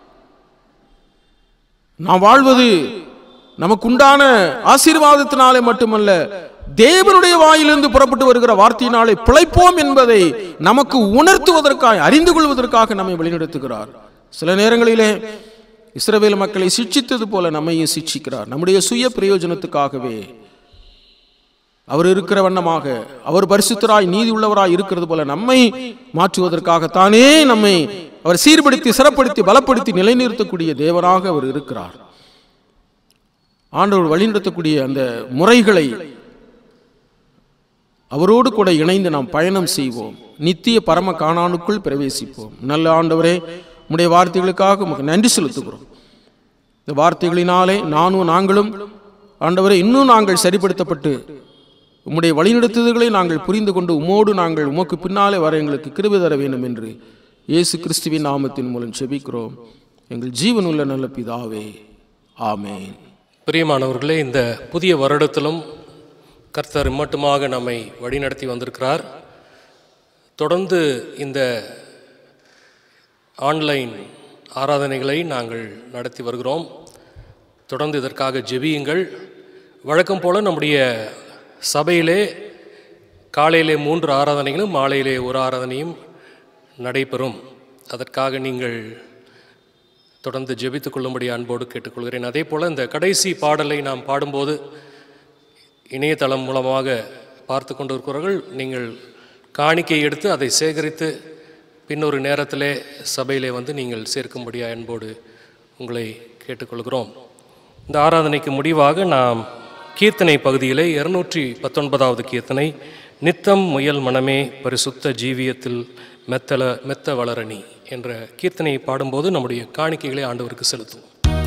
நாம் வாழ்வது நமக்குண்டான ஆசீர்வாதத்தினாலே மட்டுமல்ல தேவனுடைய வாயிலிருந்து புறப்பட்டு வருகிற வார்த்தையினாலே பிழைப்போம் என்பதை நமக்கு உணர்த்துவதற்காக அறிந்து கொள்வதற்காக நம்மை வழிநடத்துகிறார் சில நேரங்களிலே இஸ்ரவேல் மக்களை சிட்சித்தது போல நம்மையும் சிட்சிக்கிறார் நம்முடைய சுய பிரயோஜனத்துக்காகவே அவர் இருக்கிற வண்ணமாக அவர் பரிசுத்தராய் நீதி உள்ளவராய் இருக்கிறது போல நம்மை மாற்றுவதற்காகத்தானே நம்மை அவர் சீர்படுத்தி சிறப்படுத்தி பலப்படுத்தி நிலைநிறுத்தக்கூடிய தேவனாக அவர் இருக்கிறார் ஆண்டவர் வழிநடத்தக்கூடிய அந்த முறைகளை அவரோடு கூட இணைந்து நாம் பயணம் செய்வோம் நித்திய பரம காணானுக்குள் பிரவேசிப்போம் நல்ல ஆண்டவரே உம்முடைய வார்த்தைகளுக்காக உமக்கு நன்றி செலுத்துகிறோம் இந்த வார்த்தைகளினாலே நானும் நாங்களும் ஆண்டவரே இன்னும் நாங்கள் சரிப்படுத்தப்பட்டு உம்முடைய வழிநடத்துதல்களை நாங்கள் புரிந்து கொண்டு உம்மோடு நாங்கள் உமக்கு பின்னாலே வர எங்களுக்கு கிருபை தர வேண்டும் என்று இயேசு கிறிஸ்துவின் நாமத்தின் மூலம் செபிக்கிறோம் எங்கள் ஜீவனுள்ள நல்ல பிதாவே ஆமென் பிரியமானவர்களே இந்த புதிய வருடத்திலும் கர்த்தர் மட்டுமாக நம்மை வழிநடத்தி வந்திருக்கிறார் தொடர்ந்து இந்த ஆன்லைன் ஆராதனைகளை நாங்கள் நடத்தி வருகிறோம் தொடர்ந்து இதற்காக ஜெபியுங்கள் வழக்கம் போல நம்முடைய சபையிலே காலையிலே மூன்று ஆராதனைகளும் மாலையிலே ஒரு ஆராதனையும் நடைபெறும் அதற்காக நீங்கள் தொடர்ந்து ஜெபித்துக் கொள்ளும்படி அன்போடு கேட்டுக்கொள்கிறேன் அதே போல் இந்த கடைசி பாடலை நாம் பாடும்போது இணையதளம் மூலமாக பார்த்து கொண்டிருக்கிறவர்கள் நீங்கள் காணிக்கை எடுத்து அதை சேகரித்து பின்னொரு நேரத்திலே சபையிலே வந்து நீங்கள் சேர்க்கும்படியா அன்போடு உங்களை கேட்டுக்கொள்கிறோம் இந்த ஆராதனைக்கு முடிவாக நாம் கீர்த்தனை பகுதியிலே இருநூற்றி பத்தொன்பதாவது கீர்த்தனை நித்தம் முயல் மனமே பரிசுத்த ஜீவியத்தில் மெத்தல மெத்த வளரணி என்ற கீர்த்தனையை பாடும்போது நம்முடைய காணிக்கைகளை ஆண்டவருக்கு செலுத்துவோம்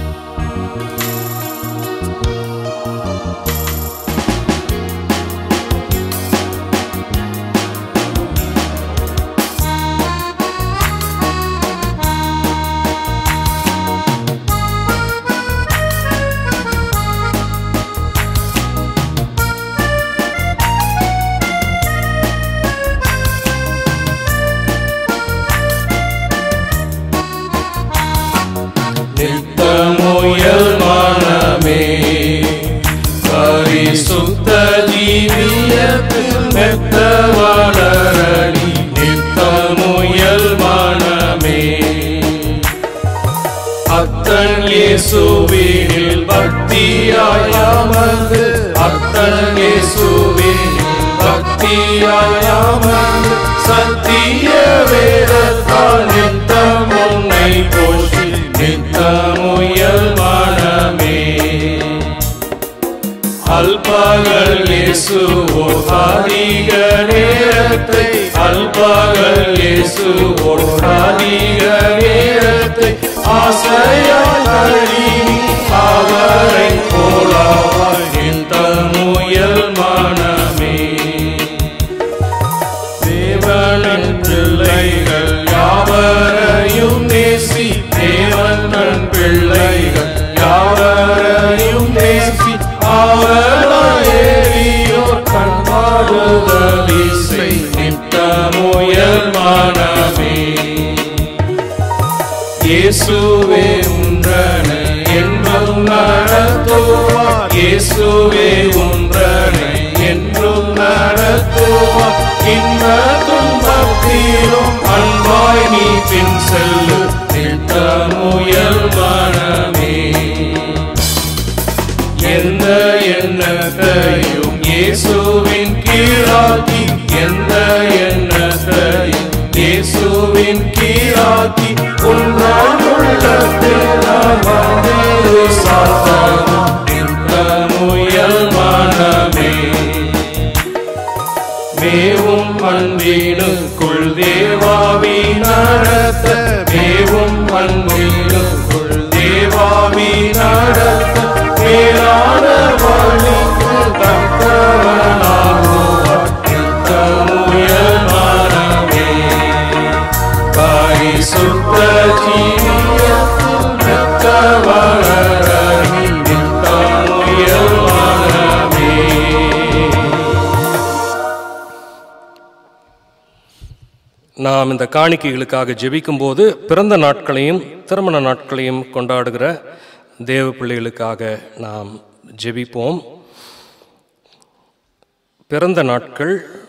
நித்தமுயல் மனமே பரிசுத்த ஜீவியத்தில் மெத்த வளரணி நித்தமுயல் மனமே அத்தன் இயேசுவில் பக்தியாய் அமர்ந்து அத்தன் இயேசுவில் பக்தியாய் அமர்ந்து சத்திய வேதத்தால் நித்தம் உன்னை போற்றி நித்தமுயல் மனமே அல்பகல் இயேசுவோ அதிக நேரத்தை அல்பகல் இயேசுவோ அதிக நேரத்தை ஆசையால் தள்ளி அவரை போலாவாய் இந்த முயல் மனமே தேவனின் பிள்ளைகள் யாவரையும் நேசி தேவன் தன் பிள்ளைகள் யாவரையும் நேசி அவரையோர் கண்பாடுதல் இசை நித்தமுயல் மனமே இயேசுவே உன்றனை என்றும் நடத்துவார் இயேசுவே உன்றனை என்றும் நடத்துவார் இன்ப துன்பத்திலும் அன்பாய் நீ பின் செல்லு நித்தமுயல் மனமே எந்த எண்ணத்தையும் இயேசுவின் கீழாக்கி எந்த எண்ணத்தையும் இயேசுவின் கீழாக்கி உன்னால் உள்ளத்தில் நான் வந்து சாத்தனும் இந்த முயல் மனமே மேவும் அன்பினுக்குள் தேவாவி நடத்த மேவும் அன்பினுக்குள் நாம் இந்த காணிக்கைகளுக்காக ஜெபிக்கும்போது பிறந்த நாட்களையும் திருமண நாட்களையும் கொண்டாடுகிற தேவ பிள்ளைகளுக்காக நாம் ஜெபிப்போம் பிறந்த நாட்கள்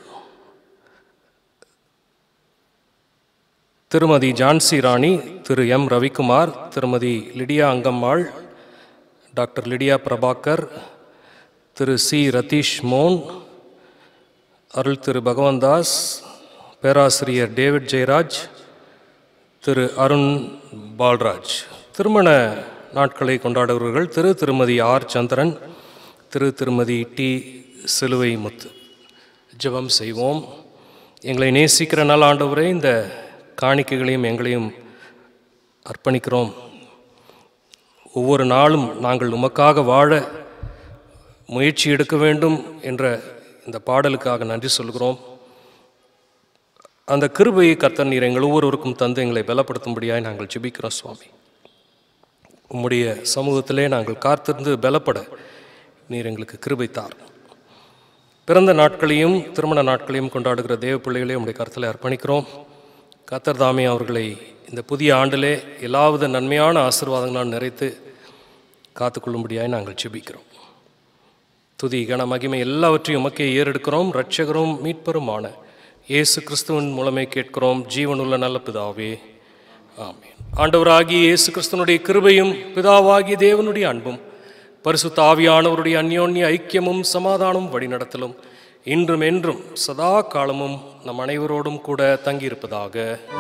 திருமதி ஜான்சி ராணி திரு எம் ரவிக்குமார் திருமதி லிடியா அங்கம்மாள் டாக்டர் லிடியா பிரபாகர் திரு சி ரதீஷ் மோன் அருள் திரு பகவந்தாஸ் பேராசிரியர் டேவிட் ஜெயராஜ் திரு அருண் பால்ராஜ் திருமண நாட்களை கொண்டாடுபவர்கள் திரு திருமதி ஆர் சந்திரன் திரு திருமதி டி சிலுவை முத்து ஜெபம் செய்வோம் எங்களை நேசிக்கிற நல்ல ஆண்டவரே இந்த காணிக்கைகளையும் எங்களையும் அர்ப்பணிக்கிறோம் ஒவ்வொரு நாளும் நாங்கள் உமக்காக வாழ முயற்சி எடுக்க வேண்டும் என்ற இந்த பாடலுக்காக நன்றி சொல்கிறோம் அந்த கிருபையை கர்த்தர் நீர் எங்கள் ஒவ்வொருவருக்கும் தந்து எங்களை பலப்படுத்தும்படியாய் நாங்கள் ஜெபிக்கிறோம் சுவாமி உம்முடைய சமூகத்திலே நாங்கள் காத்திருந்து பலப்பட நீர் எங்களுக்கு கிருபை தார் பிறந்த நாட்களையும் திருமண நாட்களையும் கொண்டாடுகிற தேவ பிள்ளைகளையும் உடைய கருத்தில் அர்ப்பணிக்கிறோம் கத்தர் தாமே அவர்களை இந்த புதிய ஆண்டிலே எல்லாவித நன்மையான ஆசீர்வாதங்களால் நிறைத்து காத்துக்கொள்ளும்படியாய் நாங்கள் ஜெபிக்கிறோம் துதி கன மகிமை எல்லாவற்றையும் உமக்கே ஏறெடுக்கிறோம் இரட்சகரும் மீட்பருமான இயேசு கிறிஸ்துவின் மூலமே கேட்கிறோம் ஜீவனுள்ள நல்ல பிதாவே ஆமென் ஆண்டவராகிய இயேசு கிறிஸ்துவனுடைய கிருபையும் பிதாவாகிய தேவனுடைய அன்பும் பரிசுத்த ஆவியானவருடைய அந்யோன்ய ஐக்கியமும் சமாதானமும் வழிநடத்தலும் இன்றும் என்றும் சதா காலமும் நம் அனைவரோடும் கூட தங்கியிருப்பதாக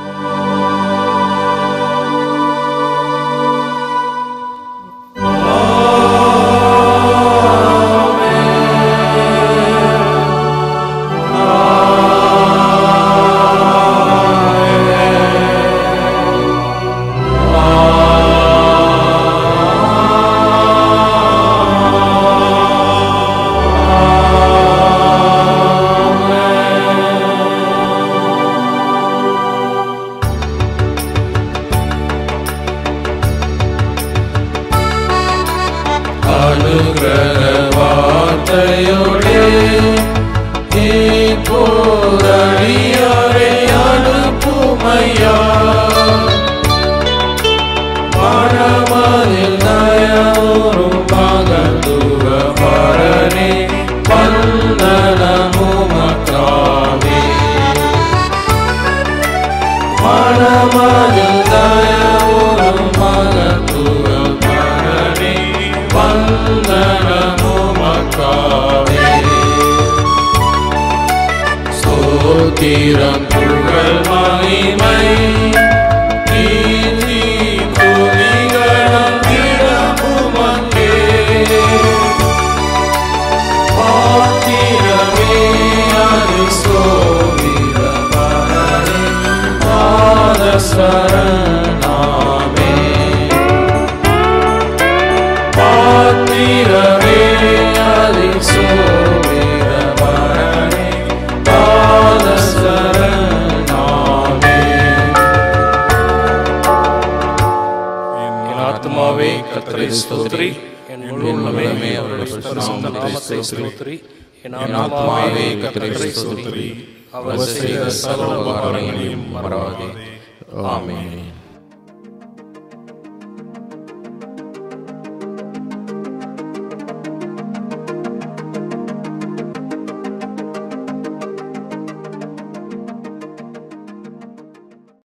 அனுகிரக வார்த்தையோடே போதடியாரை அனுப்புமையா மனமதில் தயவுறும் மகத்துவ பரனே வந்தனமுமக்காவே மனமதில் தயவுறும் மகத்துவ பரனே வந்தனமுமக்காவே ஸ்தோத்திரம் புகழ் மகிமை கீர்த்தி துதிகரம் இடமுமங்கே பாத்திரமே அது சோவிரமரே பாதசரணாமே பாத்திரமே அது சோவிரமரே பாதசரணாமே என் ஆத்மாவே கர்த்தரை ஸ்தோத்திரி என் முழு உள்ளமே அவருடைய பரிசுத்த நாமத்தை ஸ்தோத்திரி என் ஆத்மாவே கர்த்தரை ஸ்தோத்திரி அவர் செய்த சகல உபகாரங்களையும் மறவாதே ஆமென்